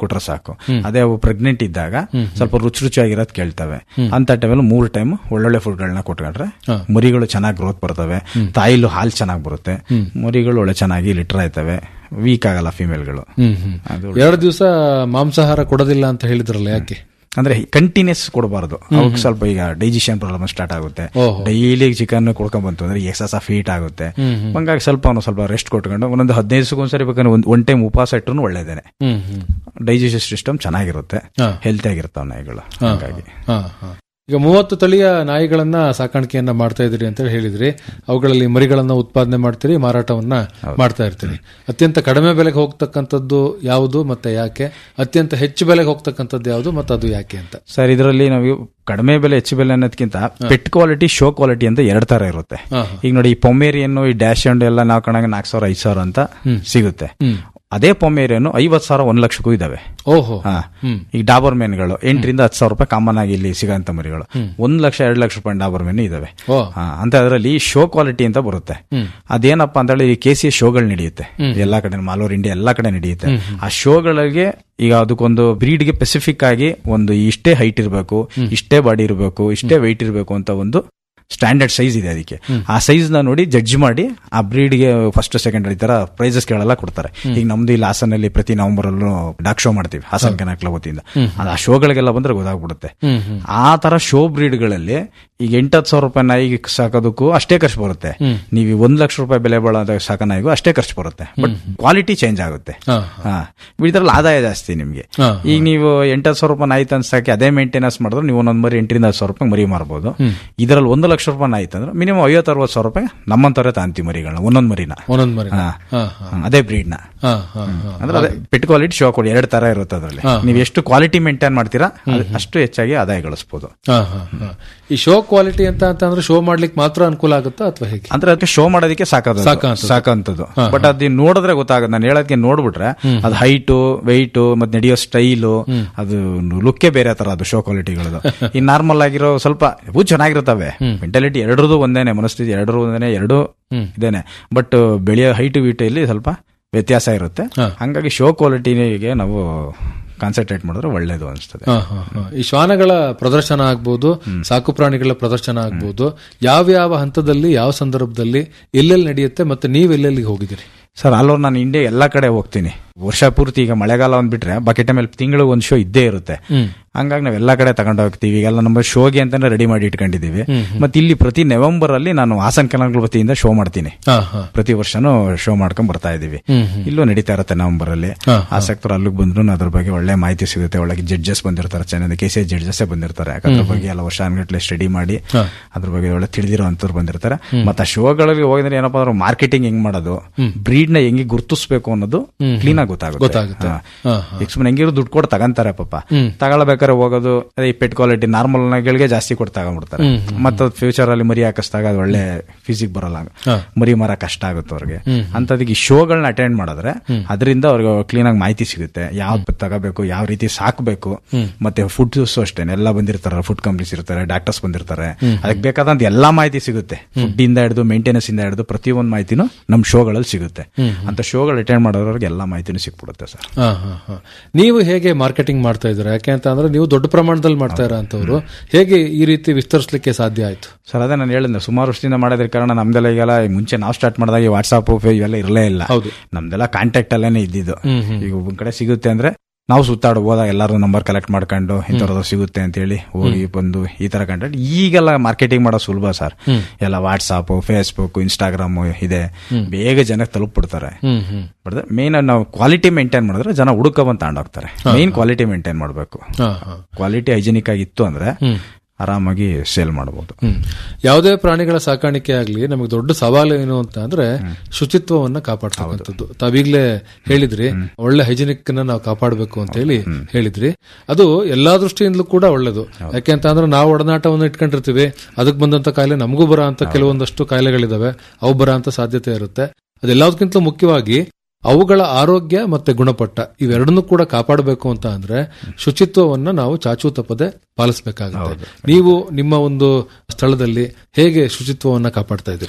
ಕೊಟ್ರೆ ಸಾಕು ಅದೇ ಅವು ಪ್ರೆಗ್ನೆಂಟ್ ಇದ್ದಾಗ ಸ್ವಲ್ಪ ರುಚಿ ರುಚಿಯಾಗಿರೋದು ಕೇಳ್ತವೆ ಅಂತ ಟೈಮಲ್ಲಿ ಮೂರು ಟೈಮ್ ಒಳ್ಳೊಳ್ಳೆ ಫುಡ್ಗಳನ್ನ ಕೊಟ್ಕೊಂಡ್ರೆ ಮರಿಗಳು ಚೆನ್ನಾಗಿ ಗ್ರೋತ್ ಬರ್ತವೆ ತಾಯಿಲು ಹಾಲು ಚೆನ್ನಾಗಿ ಬರುತ್ತೆ ಮರಿಗಳು ಒಳ್ಳೆ ಚೆನ್ನಾಗಿ ಲಿಟರ್ ಆಯ್ತವೆ ವೀಕ್ ಆಗಲ್ಲ ಫಿಮೇಲ್ಗಳು ಹ್ಮ್ ಹ್ಮ್ ಎರಡು ದಿವಸ ಮಾಂಸಾಹಾರ ಕೊಡೋದಿಲ್ಲ ಅಂತ ಹೇಳಿದ್ರಲ್ಲ ಯಾಕೆ ಅಂದ್ರೆ ಕಂಟಿನ್ಯೂಸ್ ಕೊಡಬಾರ್ದು ಅವಕ್ಕೆ ಸ್ವಲ್ಪ ಈಗ ಡೈಜೆಷನ್ ಪ್ರಾಬ್ಲಮ್ ಸ್ಟಾರ್ಟ್ ಆಗುತ್ತೆ ಓಹೋ. ಡೈಲಿ ಚಿಕನ್ ಕೊಡ್ಕೊಂಡ್ ಬಂತು ಅಂದ್ರೆ ಎಕ್ಸಸ್ ಆಫ್ ಹೀಟ್ ಆಗುತ್ತೆ ಹಂಗಾಗಿ ಸ್ವಲ್ಪ ಅವನು ಸ್ವಲ್ಪ ರೆಸ್ಟ್ ಕೊಟ್ಕೊಂಡು ಒಂದೊಂದು ಹದಿನೈದು ದಿವಸಕ್ಕೊಂದ್ಸರಿ ಬೇಕಾದ್ರೆ ಒಂದು ಒನ್ ಟೈಮ್ ಉಪವಾಸ ಇಟ್ಟರು ಒಳ್ಳೇದೇನೆ ಹ್ಮ್ ಹ್ಮ್ ಡೈಜೆಷನ್ ಸಿಸ್ಟಮ್ ಚೆನ್ನಾಗಿರುತ್ತೆ ಹಾ. ಹೆಲ್ತಿ ಆಗಿರ್ತಾವ ನಾಯಿಗಳು ಹಾ, ಹಾಗಾಗಿ ಹಾ, ಹಾ. ಈಗ ಮೂವತ್ತು ತಳಿಯ ನಾಯಿಗಳನ್ನ ಸಾಕಾಣಿಕೆಯನ್ನ ಮಾಡ್ತಾ ಇದ್ದೀರಿ ಅಂತ ಹೇಳಿದ್ರಿ ಅವುಗಳಲ್ಲಿ ಮರಿಗಳನ್ನ ಉತ್ಪಾದನೆ ಮಾಡ್ತೀರಿ ಮಾರಾಟವನ್ನ ಮಾಡ್ತಾ ಇರ್ತೀರಿ ಅತ್ಯಂತ ಕಡಿಮೆ ಬೆಲೆಗೆ ಹೋಗ್ತಕ್ಕಂಥದ್ದು ಯಾವುದು ಮತ್ತೆ ಯಾಕೆ ಅತ್ಯಂತ ಹೆಚ್ಚು ಬೆಲೆಗೆ ಹೋಗ್ತಕ್ಕಂಥದ್ದು ಯಾವುದು ಮತ್ತೆ ಅದು ಯಾಕೆ ಅಂತ ಸರ್ ಇದರಲ್ಲಿ ನಾವು ಕಡಿಮೆ ಬೆಲೆ ಹೆಚ್ಚು ಬೆಲೆ ಅನ್ನೋದಕ್ಕಿಂತ ಪೆಟ್ ಕ್ವಾಲಿಟಿ ಶೋ ಕ್ವಾಲಿಟಿ ಅಂತ ಎರಡ್ ತರ ಇರುತ್ತೆ ಹಾ, ಈಗ ನೋಡಿ ಈ ಪೊಮೇರಿಯನ್ನು ಈ ಡ್ಯಾಶ್ ಅಂಡ್ ಎಲ್ಲ ನಾವು ಕಣಂಗ ನಾಲ್ಕು ಸಾವಿರ ಐದು ಸಾವಿರ ಅಂತ ಸಿಗುತ್ತೆ ಹ್ಮ್. ಅದೇ ಪೊಮೇರಿಯನ್ನು ಐವತ್ ಸಾವಿರ ಒಂದ್ ಲಕ್ಷಕ್ಕೂ ಇದಾವೆ ಓಹೋ ಹಾ. ಹ್ಮ್. ಈಗ ಡಾಬರ್ ಮೇನ್ಗಳು ಎಂಟರಿಂದ ಹತ್ತು ಸಾವಿರ ರೂಪಾಯಿ ಕಾಮನ್ ಆಗಿ ಇಲ್ಲಿ ಸಿಗೋಂತ ಮರಿಗಳು ಒಂದ್ ಲಕ್ಷ ಎರಡು ಲಕ್ಷ ರೂಪಾಯಿ ಡಾಬರ್ ಮೇನ್ ಇದಾವೆ ಓ ಹಾ, ಅಂತ ಅದರಲ್ಲಿ ಶೋ ಕ್ವಾಲಿಟಿ ಅಂತ ಬರುತ್ತೆ ಹ್ಮ್. ಅದೇನಪ್ಪ ಅಂತ ಹೇಳಿ ಕೆ ಸಿ ಶೋಗಳು ನಡೆಯುತ್ತೆ ಎಲ್ಲಾ ಕಡೆ ಮಾಲ್ ಓವರ್ ಇಂಡಿಯಾ ಎಲ್ಲಾ ಕಡೆ ನಡೆಯುತ್ತೆ ಆ ಶೋಗಳಿಗೆ ಈಗ ಅದಕ್ಕೊಂದು ಬ್ರೀಡ್ಗೆ ಸ್ಪೆಸಿಫಿಕ್ ಆಗಿ ಒಂದು ಇಷ್ಟೇ ಹೈಟ್ ಇರಬೇಕು ಇಷ್ಟೇ ಬಾಡಿ ಇರಬೇಕು ಇಷ್ಟೇ ವೆಯ್ಟ್ ಇರಬೇಕು ಅಂತ ಒಂದು ಸ್ಟ್ಯಾಂಡರ್ಡ್ ಸೈಜ್ ಇದೆ ಅದಕ್ಕೆ ಆ ಸೈಜ್ ನ ನೋಡಿ ಜಡ್ಜ್ ಮಾಡಿ ಆ ಬ್ರೀಡ್ಗೆ ಫಸ್ಟ್ ಸೆಕೆಂಡ್ ಈ ತರ ಪ್ರೈಸಸ್ ಗಳೆಲ್ಲ ಕೊಡ್ತಾರೆ ಈಗ ನಮ್ದು ಇಲ್ಲಿ ಹಾಸನಲ್ಲಿ ಪ್ರತಿ ನವೆಂಬರ್ ಅಲ್ಲೂ ಡಾಕ್ ಶೋ ಮಾಡ್ತೀವಿ ಹಾಸನ್ ಕೆನಾಕ್ಲ ವತಿಯಿಂದ ಅದು ಆ ಶೋಗಳಿಗೆಲ್ಲ ಬಂದ್ರೆ ಗೊತ್ತಾಗ್ಬಿಡುತ್ತೆ ಹ್ಮ್ ಹ್ಮ್ ಆ ತರ ಶೋ ಬ್ರೀಡ್ಗಳಲ್ಲಿ ಈಗ ಎಂಟತ್ತು ಸಾವಿರ ರೂಪಾಯಿ ನಾಯಿಗೆ ಸಾಕೋದಕ್ಕೂ ಅಷ್ಟೇ ಖರ್ಚು ಬರುತ್ತೆ ನೀವು ಈ ಒಂದ್ ಲಕ್ಷ ರೂಪಾಯಿ ಬೆಲೆ ಬಾಳೋದ ಸಾಕೋ ನಾಯಿಗೂ ಅಷ್ಟೇ ಖರ್ಚು ಬರುತ್ತೆ ಬಟ್ ಕ್ವಾಲಿಟಿ ಚೇಂಜ್ ಆಗುತ್ತೆ ಹಾ, ಹಾ ಇದ್ರಲ್ಲಿ ಆದಾಯ ಜಾಸ್ತಿ ನಿಮ್ಗೆ ಹಾ, ಈಗ ನೀವು ಎಂಟತ್ತು ಸಾವಿರ ರೂಪಾಯಿ ನಾಯಿ ತಂದು ಸಾಕಿ ಅದೇ ಮೇಂಟೆನೆನ್ಸ್ ಮಾಡಿದ್ರೆ ನೀವು ಒಂದೊಂದು ಮರಿ ಎಂಟರಿಂದ ಹತ್ತು ಸಾವಿರ ರೂಪಾಯಿ ಮರಿ ಮಾರ್ಬೋದು ಇದರಲ್ಲಿ ಒಂದು ಲಕ್ಷ ರೂಪಾಯಿ ನಾಯಿ ತಂದ್ರೆ ಮಿನಿಮಮ್ ಐವತ್ತು ಅರವತ್ತು ಸಾವಿರ ರೂಪಾಯಿ ನಮ್ಮಂತವರೇ ತಾಂತೀವಿ ಮರಿಗಳನ್ನ ಒಂದೊಂದು ಮರಿನ ಒಂದೊಂದ್ ಮರಿ ಹಾ. ಹಾ, ಹಾ, ಅದೇ ಬ್ರೀಡ್ ನ ಹಾ, ಹಾ, ಹಾ. ಅಂದ್ರೆ ಅದೇ ಪಿಟ್ ಕ್ವಾಲಿಟಿ ಶೋ ಕೊಡಿ ಎರಡು ತರ ಇರುತ್ತೆ ಅದರಲ್ಲಿ ನೀವು ಎಷ್ಟು ಕ್ವಾಲಿಟಿ ಮೇಂಟೈನ್ ಮಾಡ್ತೀರಾ ಅದು ಅಷ್ಟು ಹೆಚ್ಚಾಗಿ ಆದಾಯ ಗಳಿಸಬಹುದು ಹಾ, ಹಾ, ಹಾ. ಈ ಶೋ ಕ್ವಾಲಿಟಿ ಅಂತ ಅಂತಂದ್ರೆ ಶೋ ಮಾಡ್ಲಿಕ್ಕೆ ಮಾತ್ರ ಅನುಕೂಲ ಆಗುತ್ತಾ ಅಥವಾ ಹೇಗೆ ಅಂದ್ರೆ ಅದಕ್ಕೆ ಶೋ ಮಾಡೋದಕ್ಕೆ ಸಾಕಾದ ಸಾಕಾಗ್ತದೆ. ಸಾಕಂತದ್ದು ಬಟ್ ಅದ್ ನೋಡಿದ್ರೆ ಗೊತ್ತಾಗುತ್ತೆ ನಾನು ಹೇಳೋದಕ್ಕೆ ನೋಡ್ಬಿಟ್ರೆ ಅದು ಹೈಟು ವೆಯ್ಟು ಮತ್ತೆ ನಡೆಯೋ ಸ್ಟೈಲು ಅದು ಲುಕ್ಕೇ ಬೇರೆ ತರ ಅದು ಶೋ ಕ್ವಾಲಿಟಿಗಳದು ಈ ನಾರ್ಮಲ್ ಆಗಿರೋ ಸ್ವಲ್ಪ ಇವು ಚೆನ್ನಾಗಿರ್ತವೆ ಮೆಂಟಾಲಿಟಿ ಎರಡರದು ಒಂದೇನೆ ಮನಸ್ಥಿತಿ ಎರಡರೂ ಒಂದೇನೆ ಎರಡು ಇದೇನೆ ಬಟ್ ಬೆಳೆಯೋ ಹೈಟ್ ವೀಟ್ ಇಲ್ಲಿ ಸ್ವಲ್ಪ ವ್ಯತ್ಯಾಸ ಇರುತ್ತೆ ಹಂಗಾಗಿ ಶೋ ಕ್ವಾಲಿಟಿಗೆ ನಾವು ಕಾನ್ಸಂಟ್ರೇಟ್ ಮಾಡಿದ್ರೆ ಒಳ್ಳೇದು ಅನಿಸ್ತದೆ ಹಾ, ಹಾ, ಹಾ. ಈ ಶ್ವಾನಗಳ ಪ್ರದರ್ಶನ ಆಗ್ಬೋದು ಸಾಕು ಪ್ರಾಣಿಗಳ ಪ್ರದರ್ಶನ ಆಗ್ಬೋದು ಯಾವ ಯಾವ ಹಂತದಲ್ಲಿ ಯಾವ ಸಂದರ್ಭದಲ್ಲಿ ಎಲ್ಲೆಲ್ಲಿ ನಡೆಯುತ್ತೆ ಮತ್ತೆ ನೀವು ಎಲ್ಲೆಲ್ಲಿಗೆ ಹೋಗಿದ್ದೀರಿ ಸರ್ ಅಲ್ಲೋರ್ ನಾನು ಇಂಡಿಯಾ ಎಲ್ಲಾ ಕಡೆ ಹೋಗ್ತೀನಿ ವರ್ಷ ಪೂರ್ತಿ ಈಗ ಮಳೆಗಾಲ ಒಂದ್ ಬಿಟ್ರೆ ಬಕೆಟ್ ಮೇಲೆ ತಿಂಗಳು ಒಂದ್ ಶೋ ಇದ್ದೇ ಇರುತ್ತೆ ಹಂಗಾಗಿ ನಾವ್ ಎಲ್ಲಾ ಕಡೆ ತಗೊಂಡು ಹೋಗ್ತೀವಿ ಈಗೆಲ್ಲ ನಮ್ಮ ಶೋಗೆ ಅಂತಾನೆ ರೆಡಿ ಮಾಡಿ ಇಟ್ಕೊಂಡಿದೀವಿ ಮತ್ತೆ ಇಲ್ಲಿ ಪ್ರತಿ ನವೆಂಬರ್ ಅಲ್ಲಿ ನಾನು ಹಾಸನ್ ಕನ್ನಡ ವತಿಯಿಂದ ಶೋ ಮಾಡ್ತೀನಿ ಹಾ, ಹಾ. ಪ್ರತಿ ವರ್ಷನೂ ಶೋ ಮಾಡ್ಕೊಂಡ್ ಬರ್ತಾ ಇದೀವಿ ಇಲ್ಲೂ ನಡೀತಾ ಇರುತ್ತೆ ನವೆಂಬರ್ ಅಲ್ಲಿ ಆಸಕ್ತರು ಅಲ್ಲಿಗೆ ಬಂದ್ರು ಅದ್ರ ಬಗ್ಗೆ ಒಳ್ಳೆ ಮಾಹಿತಿ ಸಿಗುತ್ತೆ ಒಳಗೆ ಜಡ್ಜಸ್ ಬಂದಿರ್ತಾರೆ ಚೆನ್ನಾಗಿ ಕೆ ಸಿ ಜಡ್ಜಸ್ ಬಂದಿರ್ತಾರೆ ಅದ್ರ ಬಗ್ಗೆ ಎಲ್ಲ ವರ್ಷ ಅನ್ಗಟ್ಲೆ ಸ್ಟಡಿ ಮಾಡಿ ಅದ್ರ ಬಗ್ಗೆ ಒಳ್ಳೆ ತಿಳಿದಿರೋ ಅಂತವ್ರು ಬಂದಿರ್ತಾರೆ ಮತ್ತೆ ಆ ಶೋಗಳಿಗೆ ಹೋಗಿದ್ರೆ ಏನಪ್ಪಾ ಅಂದ್ರೆ ಮಾರ್ಕೆಟಿಂಗ್ ಹೆಂಗ್ ಮಾಡೋದು ಬ್ರೀಡ್ ನ ಹೆಂಗೆ ಗುರುತಿಸ್ಬೇಕು ಅನ್ನೋದು ಕ್ಲೀನ್ ಆಗಿ ಗೊತ್ತಾಗುತ್ತೆ ಗೊತ್ತಾಗುತ್ತೆ. ಹಾ. ಹಾ, ಈಗ ಸುಮ್ಮನೆ ಹೆಂಗಿರೋ ದುಡ್ಡು ಕೊಟ್ಟು ತಗಂತಾರೆ ಪಾಪ ತಗೊಳ್ಬೇಕಾದ್ರೆ ಹೋಗೋದು ಅದೇ ಈ ಪೆಟ್ ಕ್ವಾಲಿಟಿ ನಾರ್ಮಲ್ ನಗಳಿಗೆ ಜಾಸ್ತಿ ಕೊಟ್ಟು ತಗೊಂಡ್ಬಿಡ್ತಾರೆ ಮತ್ತೆ ಫ್ಯೂಚರ್ ಅಲ್ಲಿ ಮರಿ ಹಾಕಿಸ್ದಾಗ ಅದು ಒಳ್ಳೆ ಫಿಸಿಕ್ ಬರಲ್ಲ ಮರಿ ಮರ ಕಷ್ಟ ಆಗುತ್ತೆ ಅವ್ರಿಗೆ ಅಂತದಕ್ಕೆ ಈ ಶೋಗಳನ್ನ ಅಟೆಂಡ್ ಮಾಡಿದ್ರೆ ಅದರಿಂದ ಅವ್ರಿಗೆ ಕ್ಲೀನ್ ಆಗಿ ಮಾಹಿತಿ ಸಿಗುತ್ತೆ ಯಾವ್ದು ತಗೋಬೇಕು ಯಾವ ರೀತಿ ಸಾಕಬೇಕು ಮತ್ತೆ ಫುಡ್ಸ್ ಅಷ್ಟೇ ಎಲ್ಲ ಬಂದಿರ್ತಾರೆ ಫುಡ್ ಕಂಪ್ನೀಸ್ ಇರ್ತಾರೆ ಡಾಕ್ಟರ್ಸ್ ಬಂದಿರ್ತಾರೆ ಅದಕ್ಕೆ ಬೇಕಾದಂತ ಎಲ್ಲಾ ಮಾಹಿತಿ ಸಿಗುತ್ತೆ ಫುಡ್ ಇಂದ ಹಿಡಿದು ಮೇಂಟೆನೆನ್ಸ್ ಇಂದ ಹಿಡಿದು ಪ್ರತಿಯೊಂದು ಮಾಹಿತಿನೂ ನಮ್ ಶೋಗಳಲ್ಲಿ ಸಿಗುತ್ತೆ ಅಂತ ಶೋಗಳು ಅಟೆಂಡ್ ಮಾಡೋರಿಗೆ ಎಲ್ಲಾ ಮಾಹಿತಿನೂ ಸಿಕ್ಬಿಡುತ್ತೆ ಸರ್ ಹಾ, ಹಾ, ಹಾ. ನೀವು ಹೇಗೆ ಮಾರ್ಕೆಟಿಂಗ್ ಮಾಡ್ತಾ ಇದ್ದೀರಾ ಯಾಕೆ ಅಂತ ಅಂದ್ರೆ ನೀವು ದೊಡ್ಡ ಪ್ರಮಾಣದಲ್ಲಿ ಮಾಡ್ತಾ ಇರೋಂಥವ್ರು ಹೇಗೆ ಈ ರೀತಿ ವಿಸ್ತರಿಸಲಿಕ್ಕೆ ಸಾಧ್ಯ ಆಯ್ತು ಸರ್ ಅದೇ ನಾನು ಹೇಳಿದ್ದೆ ಸುಮಾರು ವರ್ಷದಿಂದ ಮಾಡೋದ್ರ ಕಾರಣ ನಮ್ದೆಲ್ಲ ಈಗೆಲ್ಲ ಈ ಮುಂಚೆ ನಾವು ಸ್ಟಾರ್ಟ್ ಮಾಡಿದಾಗ ಈ ವಾಟ್ಸ್ಆಪ್ ಇವೆಲ್ಲ ಇರಲೇ ಇಲ್ಲ ಹೌದು. ನಮ್ದೆಲ್ಲ ಕಾಂಟ್ಯಾಕ್ಟ್ ಅಲ್ಲೇನೆ ಇದ್ದಿದ್ದು ಈಗ ಒಂದ್ ಕಡೆ ಸಿಗುತ್ತೆ ಅಂದ್ರೆ ನಾವು ಸುತ್ತಾಡ ಹೋದಾಗ ಎಲ್ಲರೂ ನಂಬರ್ ಕಲೆಕ್ಟ್ ಮಾಡ್ಕೊಂಡು ಇಂಥವ್ರದ್ದು ಸಿಗುತ್ತೆ ಅಂತ ಹೇಳಿ ಹೋಗಿ ಬಂದು ಈ ತರ ಕಾಂಟ್ಯಾಕ್ಟ್ ಈಗೆಲ್ಲ ಮಾರ್ಕೆಟಿಂಗ್ ಮಾಡೋ ಸುಲಭ ಸರ್ ಎಲ್ಲ ವಾಟ್ಸಾಪ್ ಫೇಸ್ಬುಕ್ ಇನ್ಸ್ಟಾಗ್ರಾಮ್ ಇದೆ ಬೇಗ ಜನಕ್ಕೆ ತಲುಪ್ಬಿಡ್ತಾರೆ ಹ್ಮ್ ಹ್ಮ್ ಬಟ್ ಮೇನ್ ನಾವು ಕ್ವಾಲಿಟಿ ಮೇಂಟೈನ್ ಮಾಡಿದ್ರೆ ಜನ ಹುಡುಕ ಬಂದು ತಗೊಂಡೋಗ್ತಾರೆ ಮೇನ್ ಕ್ವಾಲಿಟಿ ಮೇಂಟೈನ್ ಮಾಡಬೇಕು ಹಾ, ಹಾ. ಕ್ವಾಲಿಟಿ ಹೈಜಿನಿಕ್ ಆಗಿತ್ತು ಅಂದ್ರೆ ಆರಾಮಾಗಿ ಸೇಲ್ ಮಾಡಬಹುದು ಹ್ಮ್. ಯಾವುದೇ ಪ್ರಾಣಿಗಳ ಸಾಕಾಣಿಕೆ ಆಗ್ಲಿ ನಮಗೆ ದೊಡ್ಡ ಸವಾಲು ಏನು ಅಂತ ಅಂದ್ರೆ ಶುಚಿತ್ವವನ್ನ ಕಾಪಾಡ್ತಕ್ಕಂಥದ್ದು ತಾವೀಗ್ಲೇ ಹೇಳಿದ್ರಿ ಒಳ್ಳೆ ಹೈಜಿನಿಕ್ ನಾವು ಕಾಪಾಡಬೇಕು ಅಂತ ಹೇಳಿ ಹೇಳಿದ್ರಿ ಅದು ಎಲ್ಲಾ ದೃಷ್ಟಿಯಿಂದಲೂ ಕೂಡ ಒಳ್ಳೇದು ಯಾಕೆ ಅಂತ ಅಂದ್ರೆ ನಾವು ಒಡನಾಟವನ್ನು ಇಟ್ಕೊಂಡಿರ್ತೀವಿ ಅದಕ್ಕೆ ಬಂದಂತ ಕಾಯಿಲೆ ನಮಗೂ ಬರೋ ಅಂತ ಕೆಲವೊಂದಷ್ಟು ಕಾಯಿಲೆಗಳಿದಾವೆ ಅವು ಬರೋ ಅಂತ ಸಾಧ್ಯತೆ ಇರುತ್ತೆ ಅದೆಲ್ಲದಕ್ಕಿಂತಲೂ ಮುಖ್ಯವಾಗಿ ಅವುಗಳ ಆರೋಗ್ಯ ಮತ್ತೆ ಗುಣಪಟ್ಟ ಇವೆರಡನ್ನೂ ಕೂಡ ಕಾಪಾಡಬೇಕು ಅಂತ ಅಂದ್ರೆ ಶುಚಿತ್ವವನ್ನ ನಾವು ಚಾಚೂ ತಪ್ಪದೆ ಪಾಲಿಸಬೇಕಾಗುತ್ತೆ ನೀವು ನಿಮ್ಮ ಒಂದು ಸ್ಥಳದಲ್ಲಿ ಹೇಗೆ ಶುಚಿತ್ವವನ್ನ ಕಾಪಾಡ್ತಾ ಇದ್ದೀರಿ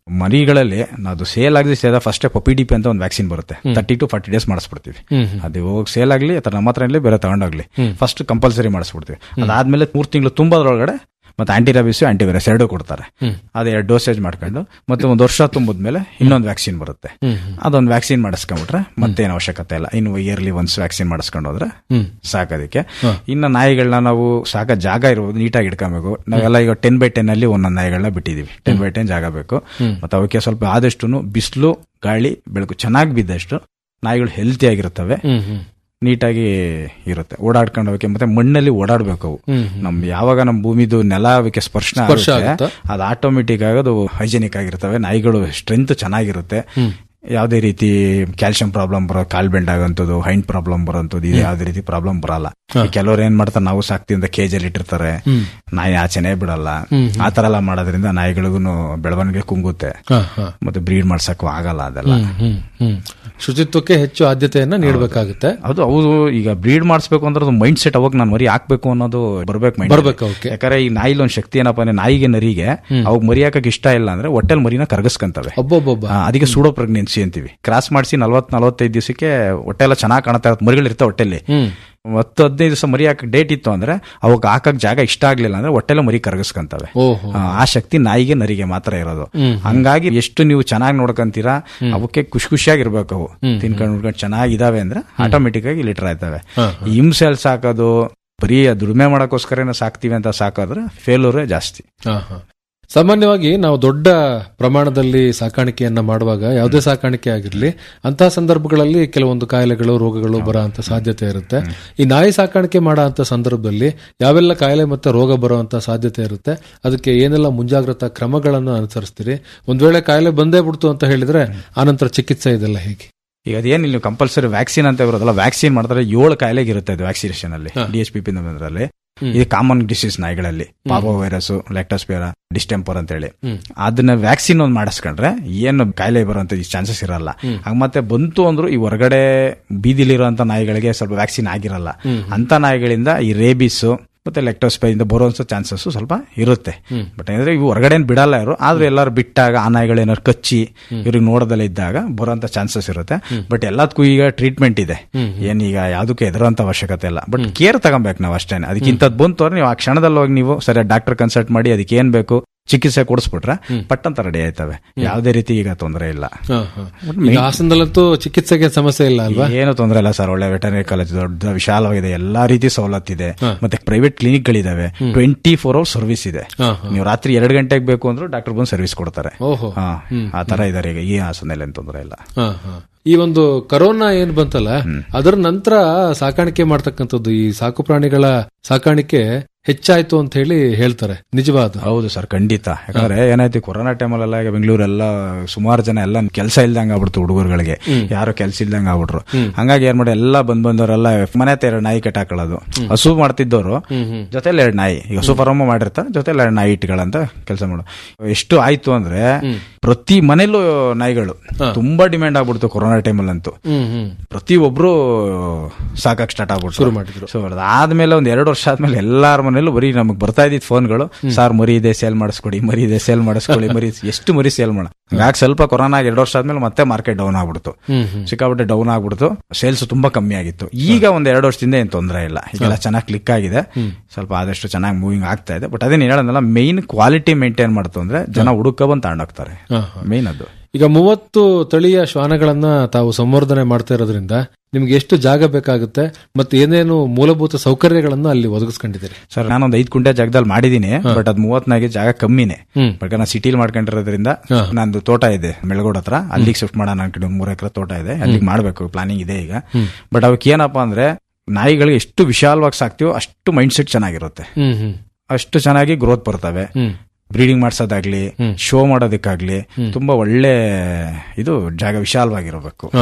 ಮರಿಗಳಲ್ಲಿ ಅದು ಸೇಲ್ ಆಗಲಿ ಸೇದ ಫಸ್ಟ್ ಪಪಿ ಡಿ ಪಿ ಅಂತ ಒಂದು ವ್ಯಾಕ್ಸಿನ್ ಬರುತ್ತೆ ತರ್ಟಿ ಟು ಫಾರ್ಟಿ ಡೇಸ್ ಮಾಡಿಸ್ಬಿಡ್ತೀವಿ ಅದು ಹೋಗಿ ಸೇಲ್ ಆಗಲಿ ಅಥವಾ ನಮ್ಮ ಹತ್ರ ಇರಲಿ ಬೇರೆ ತಗೊಂಡೋಗ್ಲಿ ಫಸ್ಟ್ ಕಂಪಲ್ಸರಿ ಮಾಡಿಸ್ಬಿಡ್ತೀವಿ ಅದಾದ್ಮೇಲೆ ಮೂರು ತಿಂಗಳು ತುಂಬೋದ್ರೊಳಗಡೆ ಮತ್ತೆ ಆಂಟಿ ರಬಿಸ್ ಆಂಟಿವೈರಸ್ ಎರಡು ಕೊಡ್ತಾರೆ ಅದು ಎರಡು ಡೋಸೇಜ್ ಮಾಡ್ಕೊಂಡು ಮತ್ತೆ ಒಂದು ವರ್ಷ ತುಂಬಿದ್ಮೇಲೆ ಇನ್ನೊಂದು ವ್ಯಾಕ್ಸಿನ್ ಬರುತ್ತೆ ಅದೊಂದು ವ್ಯಾಕ್ಸಿನ್ ಮಾಡಿಸ್ಕೊಂಡ್ಬಿಟ್ರೆ ಮತ್ತೇನು ಅವಶ್ಯಕತೆ ಇಲ್ಲ ಇನ್ನು ಇಯರ್ಲಿ ಒನ್ಸ್ ವ್ಯಾಕ್ಸಿನ್ ಮಾಡಿಸ್ಕೊಂಡು ಹೋದ್ರೆ ಸಾಕೋದಕ್ಕೆ ಇನ್ನು ನಾಯಿಗಳನ್ನ ನಾವು ಸಾಕ ಜಾಗ ಇರ್ಬೋದು ನೀಟಾಗಿ ಇಟ್ಕೊಬೇಕು ನಾವೆಲ್ಲ ಈಗ ಟೆನ್ ಬೈ ಟೆನ್ ಅಲ್ಲಿ ಒಂದೊಂದು ನಾಯಿಗಳನ್ನ ಬಿಟ್ಟಿದೀವಿ ಟೆನ್ ಬೈ ಟೆನ್ ಜಾಗ ಬೇಕು ಮತ್ತೆ ಅವಕ್ಕೆ ಸ್ವಲ್ಪ ಆದಷ್ಟು ಬಿಸಿಲು ಗಾಳಿ ಬೆಳಕು ಚೆನ್ನಾಗಿ ಬಿದ್ದಷ್ಟು ನಾಯಿಗಳು ಹೆಲ್ತಿ ಆಗಿರ್ತವೆ ನೀಟಾಗಿ ಇರುತ್ತೆ ಓಡಾಡ್ಕೊಂಡು ಹೋಗಕ್ಕೆ ಮತ್ತೆ ಮಣ್ಣಲ್ಲಿ ಓಡಾಡ್ಬೇಕು ಅವು ನಮ್ ಯಾವಾಗ ನಮ್ ಭೂಮಿದು ನೆಲ ಅವಕ್ಕೆ ಸ್ಪರ್ಶ ಸ್ಪರ್ಶ ಆಗುತ್ತೆ, ಆಗುತ್ತಾ? ಅದು ಆಟೋಮೆಟಿಕ್ ಆಗೋದು ಹೈಜೆನಿಕ್ ಆಗಿರ್ತವೆ ನಾಯಿಗಳು ಸ್ಟ್ರೆಂತ್ ಚೆನ್ನಾಗಿರುತ್ತೆ ಯಾವುದೇ ರೀತಿ ಕ್ಯಾಲ್ಸಿಯಂ ಪ್ರಾಬ್ಲಮ್ ಬರೋ ಕಾಲ್ ಬೆಂಡ್ ಆಗೋಂಥದ್ದು ಹೈಂಡ್ ಪ್ರಾಬ್ಲಮ್ ಬರೋಂಥದ್ದು ಇದು ಯಾವುದೇ ರೀತಿ ಪ್ರಾಬ್ಲಮ್ ಬರಲ್ಲ ಈ ಕೆಲವ್ರು ಏನ್ ಮಾಡ್ತಾರೆ ನಾವು ಸಾಕ್ತಿವಿ ಅಂತ ಕೇಜಲ್ಲಿ ಇಟ್ಟಿರ್ತಾರೆ ನಾಯಿ ಆಚೆನೆ ಬಿಡಲ್ಲ ಆ ತರ ಎಲ್ಲ ಮಾಡೋದ್ರಿಂದ ನಾಯಿಗಳಿಗೂ ಬೆಳವಣಿಗೆ ಕುಂಗುತ್ತೆ ಹಾ, ಹಾ. ಮತ್ತೆ ಬ್ರೀಡ್ ಮಾಡ್ಸಕ್ಕೂ ಆಗಲ್ಲ ಅದೆಲ್ಲ ಹ್ಮ್, ಹ್ಮ್. ಶುಚಿತ್ವಕ್ಕೆ ಹೆಚ್ಚು ಆದ್ಯತೆಯನ್ನ ನೀಡಬೇಕಾಗುತ್ತೆ ಅದು ಹೌದು ಈಗ ಬ್ರೀಡ್ ಮಾಡಿಸ್ಬೇಕು ಅಂದ್ರೆ ಅದು ಮೈಂಡ್ ಸೆಟ್ ಅವಾಗ ನಾನು ಮರಿ ಹಾಕ್ಬೇಕು ಅನ್ನೋದು ಬರ್ಬೇಕು mind ಬರ್ಬೇಕು ಅಲ್ಲಿ. ಅವಕ್ಕೆ. ಯಾಕಂದ್ರೆ ಈ ನಾಯಿಲಿ ಒಂದು ಶಕ್ತಿ ಏನಪ್ಪ ಅಂದ್ರೆ ನಾಯಿಗೆ ನರಿಗೆ ಅವಾಗ ಮರಿ ಹಾಕಕ್ ಇಷ್ಟ ಇಲ್ಲ ಅಂದ್ರೆ ಹೊಟ್ಟೆಲ್ ಮರಿನ ಕರಗಿಸ್ಕಂತವೆ ಒಬ್ಬೊಬ್ಬೊಬ್ಬ ಆ, ಅದಕ್ಕೆ ಸೂಡೋ ಪ್ರೆಗ್ನೆನ್ಸಿ ಅಂತೀವಿ ಕ್ರಾಸ್ ಮಾಡಿಸಿ ನಲ್ವತ್ ನಲವತ್ತೈದು ದಿವಸಕ್ಕೆ ಹೊಟ್ಟೆ ಎಲ್ಲ ಚೆನ್ನಾಗಿ ಕಾಣ್ತಾ ಇರುತ್ತೆ ಮರಿಗಳು ಇರ್ತಾವೆ ಹೊಟ್ಟೆಲಿ ಹ್ಮ್ ಹತ್ತು ಹದಿನೈದು ದಿವಸ ಮರಿ ಹಾಕಕ್ ಡೇಟ್ ಇತ್ತು ಅಂದ್ರೆ ಅವಾಗ ಹಾಕಕ್ ಜಾಗ ಇಷ್ಟ ಆಗ್ಲಿಲ್ಲ ಅಂದ್ರೆ ಹೊಟ್ಟೆಲ್ಲ ಮರಿ ಕರಗಿಸ್ಕಂತವೆ ಓಹೋ ಆ, ಆ ಶಕ್ತಿ ನಾಯಿಗೆ ನರಿಗೆ ಮಾತ್ರ ಇರೋದು ಹಂಗಾಗಿ ಎಷ್ಟು ನೀವು ಚೆನ್ನಾಗಿ ನೋಡ್ಕೊಂತೀರಾ ಅವಕ್ಕೆ ಖುಷಿ ಖುಷಿಯಾಗಿರ್ಬೇಕು ಅವು ತಿನ್ಕೊಂಡು ಉಳ್ಕೊಂಡು ಚೆನ್ನಾಗಿದಾವೆ ಅಂದ್ರೆ ಆಟೋಮೆಟಿಕ್ ಆಗಿ ಲೀಟರ್ ಆಯ್ತವೆ ಈ ಹಿಂಸೆಲ್ ಸಾಕೋದು ಬರೀ ದುಡಿಮೆ ಮಾಡೋಕ್ಕೋಸ್ಕರನೇ ಸಾಕ್ತಿವಿ ಅಂತ ಸಾಕೋದ್ರೆ ಫೇಲ್ಯೂರೇ ಜಾಸ್ತಿ ಹಾ, ಹಾ. ಸಾಮಾನ್ಯವಾಗಿ ನಾವು ದೊಡ್ಡ ಪ್ರಮಾಣದಲ್ಲಿ ಸಾಕಾಣಿಕೆಯನ್ನ ಮಾಡುವಾಗ ಯಾವುದೇ ಸಾಕಾಣಿಕೆ ಆಗಿರ್ಲಿ ಅಂತಹ ಸಂದರ್ಭಗಳಲ್ಲಿ ಕೆಲವೊಂದು ಕಾಯಿಲೆಗಳು ರೋಗಗಳು ಬರೋ ಅಂತ ಸಾಧ್ಯತೆ ಇರುತ್ತೆ ಈ ನಾಯಿ ಸಾಕಾಣಿಕೆ ಮಾಡೋ ಅಂತ ಸಂದರ್ಭದಲ್ಲಿ ಯಾವೆಲ್ಲ ಕಾಯಿಲೆ ಮತ್ತೆ ರೋಗ ಬರುವಂತ ಸಾಧ್ಯತೆ ಇರುತ್ತೆ ಅದಕ್ಕೆ ಏನೆಲ್ಲ ಮುಂಜಾಗ್ರತಾ ಕ್ರಮಗಳನ್ನು ಅನುಸರಿಸ್ತೀರಿ ಒಂದ್ ವೇಳೆ ಕಾಯಿಲೆ ಬಂದೇ ಬಿಡ್ತು ಅಂತ ಹೇಳಿದ್ರೆ ಆನಂತರ ಚಿಕಿತ್ಸೆ ಇದೆಲ್ಲ ಹೇಗೆ ಈಗ ಅದೇನು ಇಲ್ಲಿ ಕಂಪಲ್ಸರಿ ವ್ಯಾಕ್ಸಿನ್ ಅಂತ ಇರೋದಲ್ಲ ವ್ಯಾಕ್ಸಿನ್ ಮಾಡಿದ್ರೆ ಏಳು ಕಾಯಿಲೆಗೆ ಇರುತ್ತೆ ಅದು ವ್ಯಾಕ್ಸಿನೇಷನ್ ಅಲ್ಲಿ ಡಿ ಎಚ್ ಪಿ ಪಿ ಬಂದ್ರಲ್ಲಿ ಇದು ಕಾಮನ್ ಡಿಸೀಸ್ ನಾಯಿಗಳಲ್ಲಿ ಪಾಪೋ ವೈರಸ್ ಲ್ಯಾಕ್ಟೋಸ್ಪಿಯರ ಡಿಸ್ಟೆಂಪರ್ ಅಂತ ಹೇಳಿ ಅದನ್ನ ವ್ಯಾಕ್ಸಿನ್ ಒಂದು ಮಾಡಿಸ್ಕೊಂಡ್ರೆ ಏನು ಕಾಯಿಲೆ ಬರುವಂತ ಚಾನ್ಸಸ್ ಇರಲ್ಲ ಹಂಗ ಮತ್ತೆ ಬಂತು ಅಂದ್ರು ಈ ಹೊರಗಡೆ ಬೀದಿಲಿರುವಂತ ನಾಯಿಗಳಿಗೆ ಸ್ವಲ್ಪ ವ್ಯಾಕ್ಸಿನ್ ಆಗಿರಲ್ಲ ಅಂತ ನಾಯಿಗಳಿಂದ ಈ ರೇಬಿಸ್ ಮತ್ತೆ ಲೆಕ್ಟೋಸ್ಪೈದಿಂದ ಬರುವಂತ ಚಾನ್ಸಸ್ ಸ್ವಲ್ಪ ಇರುತ್ತೆ ಬಟ್ ಅಂದ್ರೆ ಇವು ಹೊರಗಡೆ ಏನ್ ಬಿಡಲ್ಲ ಇವರು ಆದ್ರೆ ಎಲ್ಲರೂ ಬಿಟ್ಟಾಗ ಆ ನಾಯಿಗಳು ಏನಾದ್ರು ಕಚ್ಚಿ ಇವ್ರಿಗೆ ನೋಡದಲ್ಲೇ ಇದ್ದಾಗ ಬರುವಂತ ಚಾನ್ಸಸ್ ಇರುತ್ತೆ ಬಟ್ ಎಲ್ಲದಕ್ಕೂ ಈಗ ಟ್ರೀಟ್ಮೆಂಟ್ ಇದೆ ಏನ್ ಈಗ ಯಾವ್ದಕ್ಕೂ ಎದುರುವಂತ ಅವಶ್ಯಕತೆ ಇಲ್ಲ ಬಟ್ ಕೇರ್ ತಗೊಬೇಕು ನಾವು ಅಷ್ಟೇನೆ ಅದಕ್ಕಿಂತದ್ ಬಂತು ಅಂದ್ರೆ ನೀವು ಆ ಕ್ಷಣದಲ್ಲಿ ಹೋಗಿ ನೀವು ಸರಿ ಡಾಕ್ಟರ್ ಕನ್ಸಲ್ಟ್ ಮಾಡಿ ಅದಕ್ಕೆ ಏನ್ ಬೇಕು ಚಿಕಿತ್ಸೆ ಕೊಡಿಸ್ಬಿಟ್ರೆ ಪಟ್ಟಂತ ರೆಡಿ ಆಯ್ತವೆ ಯಾವುದೇ ರೀತಿ ಈಗ ತೊಂದರೆ ಇಲ್ಲ ಹಾ, ಹಾ. ಈಗ ಹಾಸನದಲ್ಲಂತೂ ಚಿಕಿತ್ಸೆಗೆ ಸಮಸ್ಯೆ ಇಲ್ಲ ಅಲ್ವಾ ಏನು ತೊಂದರೆ ಇಲ್ಲ ಸರ್ ಒಳ್ಳೆ ವೆಟರ್ನರಿ ಕಾಲೇಜ್ ದೊಡ್ಡ ವಿಶಾಲವಾಗಿದೆ ಎಲ್ಲಾ ರೀತಿ ಸವಲತ್ತಿದೆ ಮತ್ತೆ ಪ್ರೈವೇಟ್ ಕ್ಲಿನಿಕ್ ಗಳಿದಾವೆ ಟ್ವೆಂಟಿ ಫೋರ್ ಅವರ್ ಸರ್ವಿಸ್ ಇದೆ ಹಾ, ನೀವು ರಾತ್ರಿ ಎರಡು ಗಂಟೆಗೆ ಬೇಕು ಅಂದ್ರೂ ಡಾಕ್ಟರ್ ಬಂದು ಸರ್ವಿಸ್ ಕೊಡ್ತಾರೆ ಓಹೋ ಹಾ, ಆ ತರ ಇದಾರೆ ಈಗ ಈ ಹಾಸನಲ್ಲಿ ಏನು ತೊಂದರೆ ಇಲ್ಲ ಹಾ, ಹಾ. ಈ ಒಂದು ಕರೋನಾ ಏನ್ ಬಂತಲ್ಲ ಅದರ ನಂತರ ಸಾಕಾಣಿಕೆ ಮಾಡ್ತಕ್ಕಂಥದ್ದು ಈ ಸಾಕು ಪ್ರಾಣಿಗಳ ಸಾಕಾಣಿಕೆ ಹೆಚ್ಚಾಯ್ತು ಅಂತ ಹೇಳಿ ಹೇಳ್ತಾರೆ ನಿಜವಾದ ಹೌದು ಸರ್ ಖಂಡಿತ ಯಾಕಂದ್ರೆ ಏನಾಯ್ತು ಈ ಕೊರೋನಾ ಟೈಮಲ್ಲೆಲ್ಲ ಈಗ ಬೆಂಗಳೂರೆಲ್ಲ ಸುಮಾರು ಜನ ಎಲ್ಲ ಕೆಲಸ ಇಲ್ದಂಗ ಆಗ್ಬಿಡ್ತು ಹುಡುಗರುಗಳಿಗೆ ಯಾರು ಕೆಲಸ ಇಲ್ದಂಗ ಆಗ್ಬಿಟ್ರು ಹಂಗಾಗಿ ಏನ್ ಮಾಡಿ ಎಲ್ಲ ಬಂದ್ ಬಂದವರೆಲ್ಲ ಮನೆ ಹತ್ರ ಎರಡು ನಾಯಿ ಕಟ್ಟಾಕೊಳ್ಳೋದು ಹಸು ಮಾಡ್ತಿದ್ದವರು ಜೊತೆಲಿ ಎರಡು ನಾಯಿ ಈಗ ಹಸು ಫಾರಮ್ ಮಾಡಿರ್ತಾರೆ ಜೊತೆಲಿ ಎರಡು ನಾಯಿ ಇಟ್ಗಳಂತ ಕೆಲಸ ಮಾಡು ಎಷ್ಟು ಆಯ್ತು ಅಂದ್ರೆ ಪ್ರತಿ ಮನೇಲೂ ನಾಯಿಗಳು ತುಂಬಾ ಡಿಮ್ಯಾಂಡ್ ಆಗ್ಬಿಡ್ತು ಕೊರೋನಾ ಟೈಮಲ್ಲಂತೂ ಹ್ಮ್ ಹ್ಮ್ ಪ್ರತಿ ಒಬ್ರು ಸಾಕಕ್ ಸ್ಟಾರ್ಟ್ ಆಗ್ಬಿಟ್ಟು ಶುರು ಮಾಡಿದ್ರು. ಸೊ ಅದಾದ್ಮೇಲೆ ಒಂದ್ ಎರಡು ವರ್ಷ ಆದ್ಮೇಲೆ ಎಲ್ಲಾರ ಮನೇಲೂ ಬರೀ ನಮಗ್ ಬರ್ತಾ ಇದ್ದಿದ್ ಫೋನ್ಗಳು ಸಾರ್ ಮರಿ ಇದೆ ಸೇಲ್ ಮಾಡಿಸ್ಕೊಡಿ ಮರಿ ಇದೆ ಸೇಲ್ ಮಾಡಿಸ್ಕೊಳ್ಳಿ ಮರಿ ಎಷ್ಟು ಮರಿ ಸೇಲ್ ಮಾಡ ಹಂಗಾಗಿ ಸ್ವಲ್ಪ ಕೊರೋನಾ ಎರಡು ವರ್ಷ ಆದ್ಮೇಲೆ ಮತ್ತೆ ಮಾರ್ಕೆಟ್ ಡೌನ್ ಆಗ್ಬಿಡ್ತು ಸಿಕ್ಕಾಪಟ್ಟೆ ಡೌನ್ ಆಗ್ಬಿಡ್ತು ಸೇಲ್ಸ್ ತುಂಬಾ ಕಮ್ಮಿ ಆಗಿತ್ತು ಈಗ ಒಂದ್ ಎರಡು ವರ್ಷದಿಂದ ಏನ್ ತೊಂದರೆ ಇಲ್ಲ ಈಗೆಲ್ಲ ಚೆನ್ನಾಗಿ ಕ್ಲಿಕ್ ಆಗಿದೆ ಸ್ವಲ್ಪ ಆದಷ್ಟು ಚೆನ್ನಾಗಿ ಮೂವಿಂಗ್ ಆಗ್ತಾ ಇದೆ ಬಟ್ ಅದೇನು ಹೇಳೋದಲ್ಲ ಮೇನ್ ಕ್ವಾಲಿಟಿ ಮೇಂಟೈನ್ ಮಾಡ್ತು ಅಂದ್ರೆ ಜನ ಹುಡುಕ ಬಂದು ತಗೊಂಡೋಗ್ತಾರೆ ಮೇನ್ ಅದು ಈಗ ಮೂವತ್ತು ತಳಿಯ ಶ್ವಾನಗಳನ್ನ ತಾವು ಸಂವರ್ಧನೆ ಮಾಡ್ತಾ ಇರೋದ್ರಿಂದ ನಿಮ್ಗೆ ಎಷ್ಟು ಜಾಗ ಬೇಕಾಗುತ್ತೆ ಮತ್ತೆ ಏನೇನು ಮೂಲಭೂತ ಸೌಕರ್ಯಗಳನ್ನ ಅಲ್ಲಿ ಒದಗಿಸ್ಕೊಂಡಿದ್ದೀರಿ ಸರ್ ನಾನೊಂದ್ ಐದ್ ಕುಂಟೆ ಜಾಗದಲ್ಲಿ ಮಾಡಿದೀನಿ ಬಟ್ ಅದ್ ಮೂವತ್ನಾಗೆ ಜಾಗ ಕಮ್ಮಿನೇ ಹ್ಮ್. ಬಟ್ ನಾನು ಸಿಟಿಲಿ ಮಾಡ್ಕೊಂಡಿರೋದ್ರಿಂದ ನಂದು ತೋಟ ಇದೆ ಮೆಳಗೋಡ್ ಹತ್ರ ಅಲ್ಲಿಗೆ ಶಿಫ್ಟ್ ಮಾಡೋಣ ಅನ್ಕೊಂಡು ಒಂದ್ ಮೂರ್ ಎಕರೆ ತೋಟ ಇದೆ ಅಲ್ಲಿಗೆ ಮಾಡ್ಬೇಕು ಪ್ಲಾನಿಂಗ್ ಇದೆ ಈಗ ಬಟ್ ಅವಕ್ಕೆ ಏನಪ್ಪಾ ಅಂದ್ರೆ ನಾಯಿಗಳಿಗೆ ಎಷ್ಟು ವಿಶಾಲವಾಗಿ ಸಾಕ್ತಿವೋ ಅಷ್ಟು ಮೈಂಡ್ ಸೆಟ್ ಚೆನ್ನಾಗಿರುತ್ತೆ ಹ್ಮ್ ಹ್ಮ್ ಅಷ್ಟು ಚೆನ್ನಾಗಿ ಗ್ರೋತ್ ಬರ್ತವೆ ಹ್ಮ್ ಬ್ರೀಡಿಂಗ್ ಮಾಡ್ಸೋದಾಗ್ಲಿ ಶೋ ಮಾಡೋದಕ್ಕಾಗ್ಲಿ ತುಂಬಾ ಒಳ್ಳೆ ಇದು ಜಾಗ ವಿಶಾಲವಾಗಿರಬೇಕು ಹಾ.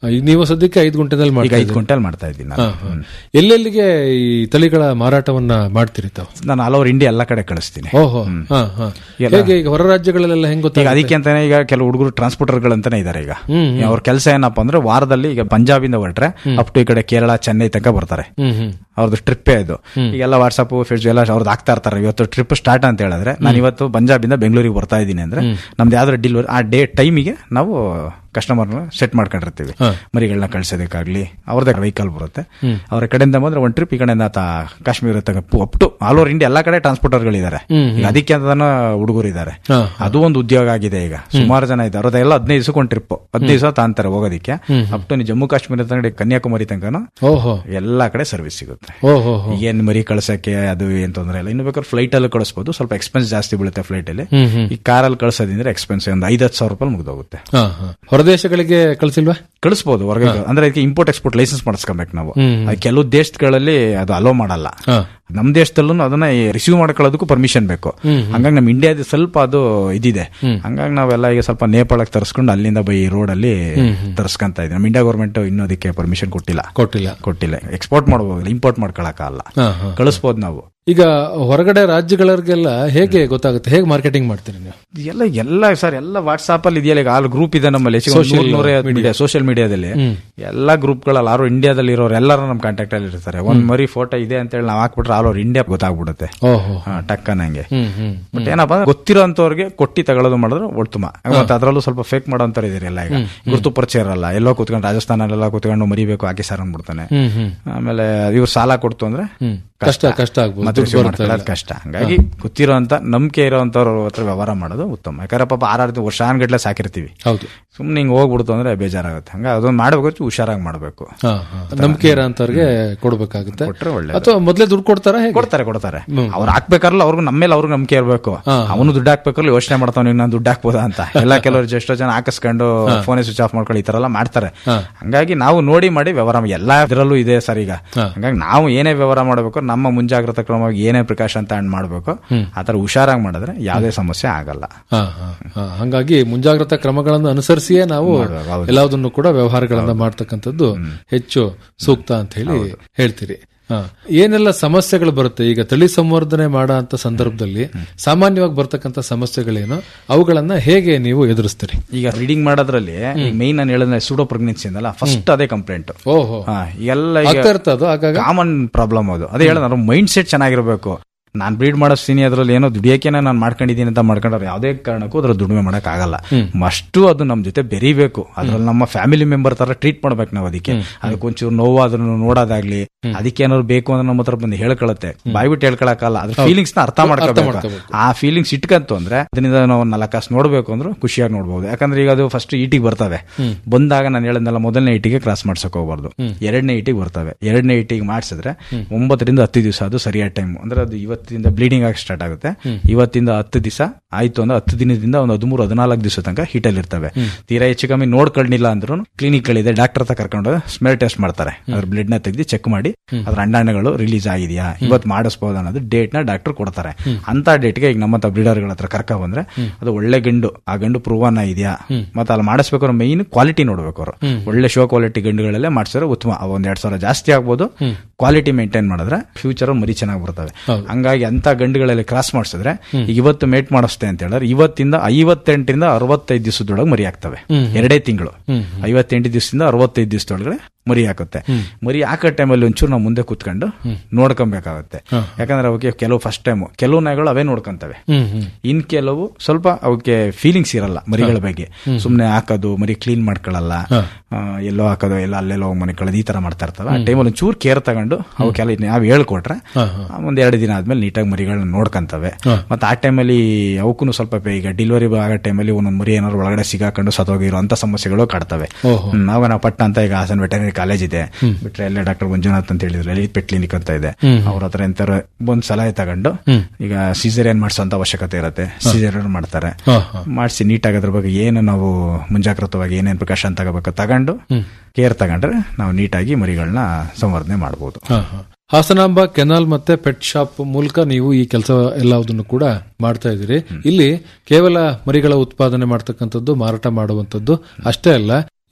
ಈಗ ನೀವು ಸದ್ಯಕ್ಕೆ ಐದು ಗುಂಟೆದಲ್ಲಿ ಈಗ ಮಾಡ್ತಾ ಐದು ಇದ್ದೀರಿ. ಕ್ವಿಂಟಲ್ ಮಾಡ್ತಾ ಇದ್ದೀನಿ ನಾನು. ಹಾ, ಹಾ. ಎಲ್ಲೆಲ್ಲಿಗೆ ಈ ತಳಿಗಳ ಮಾರಾಟವನ್ನ ಮಾಡ್ತೀರಿ ತಾವು ನಾನು ಆಲ್ ಓವರ್ ಇಂಡಿಯಾ ಎಲ್ಲ ಕಡೆ ಕಳಿಸ್ತೀನಿ ಓಹೋ ಹಾ, ಹಾ. ಹೇಗೆ ಈಗ ಹೊರ ರಾಜ್ಯಗಳಲ್ಲೆಲ್ಲ ಹೆಂಗ್ ಈಗ ಗೊತ್ತಾಗ ಅದಕ್ಕೆ ಅಂತಾನೆ ಈಗ ಕೆಲವು ಹುಡುಗರು ಟ್ರಾನ್ಸ್ಪೋರ್ಟರ್ಗಳಂತಾನೆ ಇದಾರೆ ಈಗ ಅವ್ರ ಕೆಲಸ ಏನಪ್ಪಾ ಅಂದ್ರೆ ವಾರದಲ್ಲಿ ಈಗ ಪಂಜಾಬಿಂದ ಹೊರಟ್ರೆ ಅಪ್ ಟು ಈ ಕಡೆ ಕೇರಳ ಚೆನ್ನೈ ತನಕ ಬರ್ತಾರೆ ಹ್ಮ್ ಹ್ಮ್ ಅವ್ರದ್ದು ಟ್ರಿಪ್ಪೇ ಇದು ಈಗೆಲ್ಲ ವಾಟ್ಸಪ್ ಫೇಸ್ಬುಕ್ ಎಲ್ಲ ಅವ್ರದ್ದು ಆಗ್ತಾ ಇರ್ತಾರೆ ಇವತ್ತು ಟ್ರಿಪ್ ಸ್ಟಾರ್ಟ್ ಅಂತ ಹೇಳಿದ್ರೆ ನಾನು ಇವತ್ತು ಪಂಜಾಬಿಂದ ಬೆಂಗಳೂರಿಗೆ ಬರ್ತಾ ಇದ್ದೀನಿ ಅಂದ್ರೆ ನಮ್ದು ಯಾವ್ದಾದ್ರು ಡಿಲಿವರಿ ಆ ಡೇ ಟೈಮಿಗೆ ನಾವು ಕಸ್ಟಮರ್ ಸೆಟ್ ಮಾಡ್ಕೊಂಡಿರ್ತೀವಿ ಮರಿಗಳನ್ನ ಕಳ್ಸೋದಕ್ಕಾಗ್ಲಿ ಅವ್ರದ್ದೇ ವೆಹಿಕಲ್ ಬರುತ್ತೆ ಅವ್ರ ಕಡೆಯಿಂದ ಬಂದ್ರೆ ಒಂದು ಟ್ರಿಪ್ ಈ ಕಡೆಯಿಂದ ಆತ ಕಾಶ್ಮೀರ ತನಕ up to all over India ಎಲ್ಲಾ ಕಡೆ ಟ್ರಾನ್ಸ್ಪೋರ್ಟರ್ಗಳಿದ್ದಾರೆ ಈಗ ಅದಕ್ಕೆ ಅಂತ ಹುಡುಗರು ಇದ್ದಾರೆ ಹಾ, ಅದು ಒಂದು ಉದ್ಯೋಗ ಆಗಿದೆ ಈಗ ಸುಮಾರು ಜನ ಇದ್ದಾರೆ ಅದೆಲ್ಲ ಹದಿನೈದು ದಿವಸಕ್ಕೆ ಟ್ರಿಪ್ ಹದಿನೈದು ದಿವಸ ತಾಂತಾರೆ ಹೋಗೋದಕ್ಕೆ ಅಪ್ ಟು ಜಮ್ಮು ಕಾಶ್ಮೀರ ತನಕ ಕನ್ಯಾಕುಮಾರಿ ತನಕ ಓಹೋ ಎಲ್ಲಾ ಕಡೆ ಸರ್ವಿಸ್ ಸಿಗುತ್ತೆ ಓಹೋ ಏನ್ ಮರಿ ಕಳ್ಸಕ್ಕೆ ಅದು ಏನ್ ತೊಂದ್ರೆ ಇಲ್ಲ ಇನ್ನು ಬೇಕಾದ್ರೆ ಫ್ಲೈಟ್ ಅಲ್ಲಿ ಕಳಿಸಬಹುದು ಸ್ವಲ್ಪ ಎಕ್ಸ್ಪೆನ್ಸ್ ಜಾಸ್ತಿ ಬೀಳುತ್ತೆ ಫ್ಲೈಟ್ ಅಲ್ಲಿ ಹ್ಮ್ ಹ್ಮ್ ಈ ಕಾರಲ್ಲಿ ಕಳ್ಸೋದಿಂದ್ರೆ ಎಕ್ಸ್ಪೆನ್ಸ್ ಒಂದು ಐದು ಹತ್ತು ಸಾವಿರ ರೂಪಾಯಿ ಮುಗ್ದೋಗುತ್ತೆ ಹಾ, ಹಾ. ಹೊರದೇಶಗಳಿಗೆ ಕಳ್ಸಿಲ್ವಾ ಕಳಿಸಬಹುದು ಹೊರಗೆ ಅಂದ್ರೆ ಅದಕ್ಕೆ ಇಂಪೋರ್ಟ್ ಎಕ್ಸ್ಪೋರ್ಟ್ ಲೈಸೆನ್ಸ್ ಮಾಡಿಸ್ಕೊಬೇಕು ನಾವು ಹ್ಮ್. ಅದು ಕೆಲವು ದೇಶಗಳಲ್ಲಿ ಅದು ಅಲೋ ಮಾಡಲ್ಲ ಹಾ. ನಮ್ ದೇಶದಲ್ಲೂ ಅದನ್ನ ರಿಸೀವ್ ಮಾಡ್ಕೊಳ್ಳೋದಕ್ಕೂ ಪರ್ಮಿಷನ್ ಬೇಕು ಹಂಗಾಗಿ ನಮ್ ಇಂಡಿಯಾದ ಸ್ವಲ್ಪ ಅದು ಇದಿದೆ ಹಂಗಾಗಿ ನಾವೆಲ್ಲ ಈಗ ಸ್ವಲ್ಪ ನೇಪಾಳಕ್ಕೆ ತರಿಸ್ಕೊಂಡು ಅಲ್ಲಿಂದ ಬೈ ರೋಡ್ ಅಲ್ಲಿ ತರಿಸ್ಕೊಂತ ಇದ್ದೀವಿ ನಮ್ಮ ಇಂಡಿಯಾ ಗೌರ್ಮೆಂಟ್ ಇನ್ನೂ ಅದಕ್ಕೆ ಪರ್ಮಿಷನ್ ಕೊಟ್ಟಿಲ್ಲ ಕೊಟ್ಟಿಲ್ಲ ಕೊಟ್ಟಿಲ್ಲ ಎಕ್ಸ್ಪೋರ್ಟ್ ಮಾಡಬಹುದು ಇಂಪೋರ್ಟ್ ಮಾಡ್ಕೊಳಕ್ಕಾಗಲ್ಲ ಹಾ, ಹಾ. ಕಳಿಸ್ಬೋದು ನಾವು ಈಗ ಹೊರಗಡೆ ರಾಜ್ಯಗಳಿಗೆಲ್ಲ ಹೇಗೆ ಗೊತ್ತಾಗುತ್ತೆ ಹೇಗೆ ಮಾರ್ಕೆಟಿಂಗ್ ಮಾಡ್ತೀರಿ ನೀವು ಎಲ್ಲ ಎಲ್ಲ ಸರ್ ಎಲ್ಲ ವಾಟ್ಸ್ಆಪ್ ಅಲ್ಲಿ ಇದೆಯಲ್ಲ ಈಗ ಆಲ್ ಗ್ರೂಪ್ ಇದೆ ನಮ್ಮಲ್ಲಿ Social ಸೋಷಿಯಲ್ ಮೀಡಿಯಾದಲ್ಲಿ ಎಲ್ಲ ಗ್ರೂಪ್ಗಳಲ್ಲಿ ಆರು ಇಂಡಿಯಾದಲ್ಲಿ ಇರೋರು ಎಲ್ಲರೂ ನಮ್ಮ ಕಾಂಟ್ಯಾಕ್ಟ್ ಅಲ್ಲಿ ಇರ್ತಾರೆ ಒಂದ್ ಮರಿ ಫೋಟೋ ಇದೆ ಅಂತ ಹೇಳಿ ನಾವು ಹಾಕ್ಬಿಟ್ರೆ ಆಲ್ ಓವರ್ ಇಂಡಿಯಾ ಗೊತ್ತಾಗ್ಬಿಡುತ್ತೆ ಓಹೋ ಹಾ, ಟಕ್ಕನಂಗೆ ಹ್ಮ್ ಹ್ಮ್ ಬಟ್ ಏನಪ್ಪಾ ಅಂದ್ರೆ ಗೊತ್ತಿರೋ ಅಂತವ್ರಿಗೆ ಕೊಟ್ಟಿ ತಗೊಳ್ಳೋದು ಮಾಡಿದ್ರೆ ಉತ್ತಮ ಮತ್ತೆ ಅದರಲ್ಲೂ ಸ್ವಲ್ಪ ಫೇಕ್ ಮಾಡೋಂಥವ್ರು ಇದಾರೆ ಎಲ್ಲ ಈಗ ಗುರುತು ಪರಿಚಯ ಇರಲ್ಲ ಎಲ್ಲೋ ಕುತ್ಕೊಂಡು ರಾಜಸ್ಥಾನಲ್ಲೆಲ್ಲ ಕುತ್ಕೊಂಡು ಮರಿಬೇಕು ಹಾಕಿ ಸರ್ ಅಂದ್ಬಿಡ್ತಾನೆ ಹ್ಮ್ ಹ್ಮ್ ಆಮೇಲೆ ಇವ್ರು ಸಾಲ ಕೊಡ್ತು ಅಂದ್ರೆ ಹ್ಮ್ ಕಷ್ಟ ಕಷ್ಟ ಆಗ್ಬೋದು ಮತ್ತೆ ದುಡ್ಡು receive ಬರುತ್ತೆ ಮಾಡ್ಕೊಳ್ಳೋದು ಕಷ್ಟ ಹಂಗಾಗಿ ಗೊತ್ತಿರೋ ಅಂತ ನಂಬಿಕೆ ಇರೋಂಥವ್ರ ಹತ್ರ ವ್ಯವಹಾರ ಮಾಡೋದು ಉತ್ತಮ ಯಾಕಂದ್ರೆ ಪಾಪ ಆರಾರು ವರ್ಷಾನ್ಗಟ್ಲೆ ಸಾಕಿರ್ತೀವಿ ಹೌದು ಸುಮ್ನೆ ಹಿಂಗ್ ಹೋಗ್ಬಿಡ್ತು ಅಂದ್ರೆ ಬೇಜಾರಾಗುತ್ತೆ ಹಂಗ ಅದೊಂದು ಮಾಡ್ಬೇಕು ಹುಷಾರಾಗಿ ಮಾಡ್ಬೇಕು ಹಾ, ಹಾ. ನಂಬಿಕೆ ಇರೋ ಅಂತವ್ರಿಗೆ ಕೊಡ್ಬೇಕಾಗುತ್ತೆ ಕೊಟ್ರೆ ಒಳ್ಳೆ ಅಥವಾ ಮೊದ್ಲೇ ದುಡ್ಡು ಕೊಡ್ತಾರ ಹೇಗೆ ಕೊಡ್ತಾರೆ ಕೊಡ್ತಾರೆ ಅವ್ರು ಹಾಕ್ಬೇಕಾರಲ್ಲ ಅವ್ರಿಗೆ ನಮ್ಮ ಮೇಲೆ ಅವ್ರಿಗೆ ನಂಬಿಕೆ ಇರಬೇಕು ಅವನು ದುಡ್ಡು ಹಾಕ್ಬೇಕಲ್ಲ ಯೋಚನೆ ಮಾಡ್ತಾವ ನಾನು ದುಡ್ಡು ಹಾಕ್ಬೋದಾ ಅಂತ ಎಲ್ಲ ಕೆಲವರು ಎಷ್ಟೋ ಜನ ಹಾಕಿಸ್ಕೊಂಡು ಫೋನೇ ಸ್ವಿಚ್ ಆಫ್ ಮಾಡ್ಕೊಂಡು ಈ ತರ ಎಲ್ಲ ಮಾಡ್ತಾರೆ ಹಂಗಾಗಿ ನಾವು ನೋಡಿ ಮಾಡಿ ವ್ಯವಹಾರ ಮಾ- ಎಲ್ಲಾ ಇದರಲ್ಲೂ ಇದೆ ಸರ್ ಈಗ ಹಂಗಾಗಿ ನಾವು ಏನೇ ವ್ಯವಹಾರ ಮಾಡಬೇಕು ನಮ್ಮ ಮುಂಜಾಗ್ರತಾ ಕ್ರಮವಾಗಿ ಏನೇ ಪ್ರಿಕಾಷನ್ ತಗೊಂಡ್ ಮಾಡ್ಬೇಕು ಆತರ ಹುಷಾರಾಗಿ ಮಾಡಿದ್ರೆ ಯಾವುದೇ ಸಮಸ್ಯೆ ಆಗಲ್ಲ ಹಾ, ಹಾ, ಹಾ. ಹಂಗಾಗಿ ಮುಂಜಾಗ್ರತಾ ಕ್ರಮಗಳನ್ನು ಅನುಸರಿಸಿಯೇ ನಾವು ಮಾಡ್ಬೇಕು, ಹೌದು. ಎಲ್ಲದನ್ನು ಕೂಡ ವ್ಯವಹಾರಗಳನ್ನ ಮಾಡ್ತಕ್ಕಂಥದ್ದು ಹೆಚ್ಚು ಸೂಕ್ತ ಅಂತ ಹೇಳಿ ಹೇಳ್ತೀರಿ ಹಾ. ಏನೆಲ್ಲ ಸಮಸ್ಯೆಗಳು ಬರುತ್ತೆ ಈಗ ತಳಿ ಸಂವರ್ಧನೆ ಮಾಡೋ ಅಂತ ಸಂದರ್ಭದಲ್ಲಿ ಸಾಮಾನ್ಯವಾಗಿ ಬರ್ತಕ್ಕಂಥ ಸಮಸ್ಯೆಗಳೇನು ಅವುಗಳನ್ನ ಹೇಗೆ ನೀವು ಎದುರಿಸ್ತೀರಿ ಈಗ ರೀಡಿಂಗ್ ಮಾಡೋದ್ರಲ್ಲಿ ಮೈನ್ ನಾನು ಹೇಳಿದ್ರೆ ಸುಡೋ ಪ್ರೆಗ್ನೆನ್ಸಿ ಅಂದಲ್ಲ ಫಸ್ಟ್ ಅದೇ ಕಂಪ್ಲೇಂಟ್ ಓಹೋ ಎಲ್ಲ ಆಗ್ತಾ ಈಗ ಇರ್ತದ ಆಗಾಗ ಕಾಮನ್ ಪ್ರಾಬ್ಲಮ್ ಅದು ಅದೇ ಹೇಳಿದ್ರೆ ಮೈಂಡ್ ಸೆಟ್ ಚೆನ್ನಾಗಿರ್ಬೇಕು ನಾನ್ ಬ್ರೀಡ್ ಮಾಡಿಸ್ತೀನಿ ಅದ್ರಲ್ಲಿ ಏನೋ ದುಡಿಯೋಕೆನ ನಾನು ಮಾಡ್ಕೊಂಡಿದ್ದೀನಿ ಅಂತ ಮಾಡ್ಕೊಂಡ್ರೆ ಯಾವುದೇ ಕಾರಣಕ್ಕೂ ಅದ್ರ ದುಡಿಮೆ ಮಾಡಕ್ ಆಗಲ್ಲ ಅಷ್ಟು ಅದು ನಮ್ ಜೊತೆ ಬೆರಿಬೇಕು ಅದ್ರಲ್ಲಿ ನಮ್ಮ ಫ್ಯಾಮಿಲಿ ಮೆಂಬರ್ ತರ ಟ್ರೀಟ್ ಮಾಡ್ಬೇಕು ನಾವು ಅದಕ್ಕೆ ಅದಕ್ಕೆ ಒಂಚೂರು ನೋವು ಅದನ್ನು ನೋಡೋದಾಗ್ಲಿ ಅದಕ್ಕೆ ಏನಾದ್ರು ಬೇಕು ಅಂದ್ರೆ ನಮ್ಮ ಹತ್ರ ಬಂದು ಹೇಳ್ಕೊಳತ್ತೆ ಬಾಯ್ಬಿಟ್ಟು ಹೇಳ್ಕೊಳಕಲ್ಲ ಅದ್ರ ಫೀಲಿಂಗ್ಸ್ ನ ಅರ್ಥ ಮಾಡ್ಕೋಬೇಕು ಮಾಡ್ಕೋಬೇಕು. ಆ ಫೀಲಿಂಗ್ಸ್ ಇಟ್ಕಂತು ಅಂದ್ರೆ ಅದರಿಂದ ನಾವು ನಾಲ್ಕು ಕಾಸು ನೋಡ್ಬೇಕು ಅಂದ್ರೂ ಖುಷಿಯಾಗಿ ನೋಡ್ಬೋದು ಯಾಕಂದ್ರೆ ಈಗ ಅದು ಫಸ್ಟ್ ಈಟಿಗೆ ಬರ್ತವೆ ಬಂದಾಗ ನಾನು ಹೇಳಿದ್ನಲ್ಲ ಮೊದಲನೇ ಈಟಿಗೆ ಕ್ರಾಸ್ ಮಾಡ್ಸಕ್ ಹೋಗ್ಬಾರ್ದು ಎರಡನೇ ಈಟಿಗೆ ಬರ್ತವೆ ಎರಡನೇ ಈಟಿಗೆ ಮಾಡಿಸಿದ್ರೆ ಒಂಬತ್ತರಿಂದ ಹತ್ತು ದಿವಸ ಅದು ಸರಿಯಾದ ಟೈಮ್ ಅಂದ್ರೆ ಅದು ಇವತ್ತಿಂದ ಬ್ಲೀಡಿಂಗ್ ಆಗಿ ಸ್ಟಾರ್ಟ್ ಆಗುತ್ತೆ ಇವತ್ತಿಂದ ಹತ್ತು ದಿವಸ ಆಯ್ತು ಅಂದ್ರೆ ಹತ್ತು ದಿನದಿಂದ ಒಂದು ಹದಿಮೂರು ಹದಿನಾಲ್ಕು ದಿವಸ ತನಕ ಹೀಟಲ್ಲಿ ಇರ್ತವೆ ತೀರಾ ಹೆಚ್ಚು ಕಮ್ಮಿ ನೋಡ್ಕೊಳ್ಳಿಲ್ಲ ಅಂದ್ರೂ ಕ್ಲಿನಿಕ್ ಗಳಿದೆ ಡಾಕ್ಟರ್ ಹತ್ರ ಕರ್ಕೊಂಡು ಸ್ಮೆಲ್ ಟೆಸ್ಟ್ ಮಾಡ್ತಾರೆ ಅದ್ರ ಬ್ಲಡ್ ನ ತೆಗೆದು ಚೆಕ್ ಮಾಡಿ ಅದ್ರ ಅಂಡಾಣಗಳು ರಿಲೀಸ್ ಆಗಿದೆಯಾ ಇವತ್ತು ಮಾಡಿಸ್ಬೋದು ಅನ್ನೋದು ಡೇಟ್ ನ ಡಾಕ್ಟರ್ ಕೊಡ್ತಾರೆ ಅಂತ ಡೇಟ್ಗೆ ಈಗ ನಮ್ಮ ಬ್ರೀಡರ್ಗಳ ಹತ್ರ ಕರ್ಕ ಬಂದ್ರೆ ಅದು ಒಳ್ಳೆ ಗಂಡು ಆ ಗಂಡು ಪ್ರೂವನ್ ಇದೆಯಾ ಮತ್ತೆ ಅಲ್ಲಿ ಮಾಡಿಸ್ಬೇಕಾದ್ರೆ ಮೈನ್ ಕ್ವಾಲಿಟಿ ನೋಡ್ಬೇಕು ಅವರು ಒಳ್ಳೆ ಶೋ ಕ್ವಾಲಿಟಿ ಗಂಡುಗಳಲ್ಲೇ ಮಾಡಿಸಿದ್ರೆ ಉತ್ತಮ ಅವು ಒಂದ್ ಎರಡ್ ಸಾವಿರ ಜಾಸ್ತಿ ಆಗ್ಬೋದು ಕ್ವಾಲಿಟಿ ಮೇಂಟೈನ್ ಮಾಡಿದ್ರೆ ಫ್ಯೂಚರ್ ಮರಿ ಚೆನ್ನಾಗಿ ಬರ್ತವೆ ಹಂಗಾಗಿ ಅಂತ ಗಂಡುಗಳಲ್ಲಿ ಕ್ರಾಸ್ ಮಾಡಿಸಿದ್ರೆ ಈಗ ಇವತ್ತು ಮೇಟ್ ಮಾಡಿಸ್ತೆ ಅಂತ ಹೇಳಿದ್ರೆ ಇವತ್ತಿಂದ ಐವತ್ತೆಂಟರಿಂದ ಅರವತ್ತೈದು ದಿವಸದೊಳಗೆ ಮರಿ ಆಗ್ತವೆ ಎರಡೇ ತಿಂಗಳು ಐವತ್ತೆಂಟು ದಿವಸದಿಂದ ಅರವತ್ತೈದು ದಿವಸದೊಳಗಡೆ ಮರಿ ಹಾಕುತ್ತೆ ಮರಿ ಹಾಕೋ ಟೈಮಲ್ಲಿ ಒಂಚೂರು ನಾವು ಮುಂದೆ ಕುತ್ಕೊಂಡು ನೋಡ್ಕೊಬೇಕಾಗುತ್ತೆ ಯಾಕಂದ್ರೆ ಅವಕ್ಕೆ ಕೆಲವು ಫಸ್ಟ್ ಟೈಮ್ ಕೆಲವು ನಾಯಿಗಳು ಅವೇ ನೋಡ್ಕೊಂತವೆ ಹ್ಮ್ ಹ್ಮ್ ಇನ್ ಕೆಲವು ಸ್ವಲ್ಪ ಅವಕ್ಕೆ ಫೀಲಿಂಗ್ಸ್ ಇರಲ್ಲ ಮರಿಗಳ ಬಗ್ಗೆ ಸುಮ್ನೆ ಹಾಕೋದು ಮರಿ ಕ್ಲೀನ್ ಮಾಡ್ಕೊಳ್ಳಲ್ಲ ಆ, ಎಲ್ಲೋ ಹಾಕೋದು ಎಲ್ಲ ಅಲ್ಲೆಲ್ಲೋ ಹೋಗಿ ಮನೆ ಕಳೆದು ಈ ತರ ಮಾಡ್ತಾ ಇರ್ತವೆ ಆ ಟೈಮಲ್ಲಿ ಒಂಚೂರು ಕೇರ್ ತಗೊಂಡು ಅವಕ್ಕೆಲ್ಲ ನಾವು ಹೇಳ್ಕೊಟ್ರೆ ಒಂದ್ ಎರಡು ದಿನ ಆದ್ಮೇಲೆ ನೀಟಾಗಿ ಮರಿಗಳನ್ನ ನೋಡ್ಕೊಂತವೆ ಮತ್ತೆ ಆ ಟೈಮಲ್ಲಿ ಅವಕ್ಕೂ ಸ್ವಲ್ಪ ಪೇ- ಈಗ ಡೆಲಿವರಿ ಆಗೋ ಟೈಮಲ್ಲಿ ಒಂದೊಂದು ಮರಿ ಏನಾದ್ರು ಒಳಗಡೆ ಸಿಗಾಕೊಂಡು ಸತ್ತೋಗಿರೋ ಅಂತ ಸಮಸ್ಯೆಗಳು ಕಾಡ್ತವೆ ಓಹೋ. ಹ್ಮ್, ನಾವು ನಾವು ಪಟ್ಟ ಅಂತ ಈಗ ಹಾಸನ್ ವೆಟರ್ನರಿ ಕಾಲೇಜ್ ಇದೆ ಬಿಟ್ರೆ ಎಲ್ಲೇ ಡಾಕ್ಟರ್ ಮಂಜುನಾಥ್ ಅಂತ ಹೇಳಿದ್ರು ಲಲಿತ್ ಪೆಟ್ ಕ್ಲಿನಿಕ್ ಅಂತ ಇದೆ ಅವ್ರ ಹತ್ರ ಎಂತಾರ ಒಂದ್ ಸಲಹೆ ತಗೊಂಡು ಈಗ ಸಿಸೇರಿಯನ್ ಮಾಡಿಸೋಂತ ಅವಶ್ಯಕತೆ ಇರುತ್ತೆ ಸಿಸೇರಿಯನ್ ಮಾಡ್ತಾರೆ ಹಾ, ಹಾ. ಮಾಡಿಸಿ ನೀಟಾಗಿ ಅದ್ರ ಬಗ್ಗೆ ಏನು ನಾವು ಮುಂಜಾಗ್ರತವಾಗಿ ಏನೇನು ಪ್ರಿಕಾಷನ್ ತಗೋಬೇಕು ತಗೊಂಡು ಕೇರ್ ತಗೊಂಡ್ರೆ ನಾವು ನೀಟಾಗಿ ಮರಿಗಳನ್ನ ಸಂವರ್ಧನೆ ಮಾಡಬಹುದು ಹಾ, ಹಾ. ಹಾಸನಾಂಬ ಕೆನಾಲ್ ಮತ್ತೆ ಪೆಟ್ ಶಾಪ್ ಮೂಲಕ ನೀವು ಈ ಕೆಲಸ ಎಲ್ಲದನ್ನು ಕೂಡ ಮಾಡ್ತಾ ಇದ್ದೀರಿ ಇಲ್ಲಿ ಕೇವಲ ಮರಿಗಳ ಉತ್ಪಾದನೆ ಮಾಡ್ತಕ್ಕಂಥದ್ದು ಮಾರಾಟ ಮಾಡುವಂತದ್ದು ಅಷ್ಟೇ ಅಲ್ಲ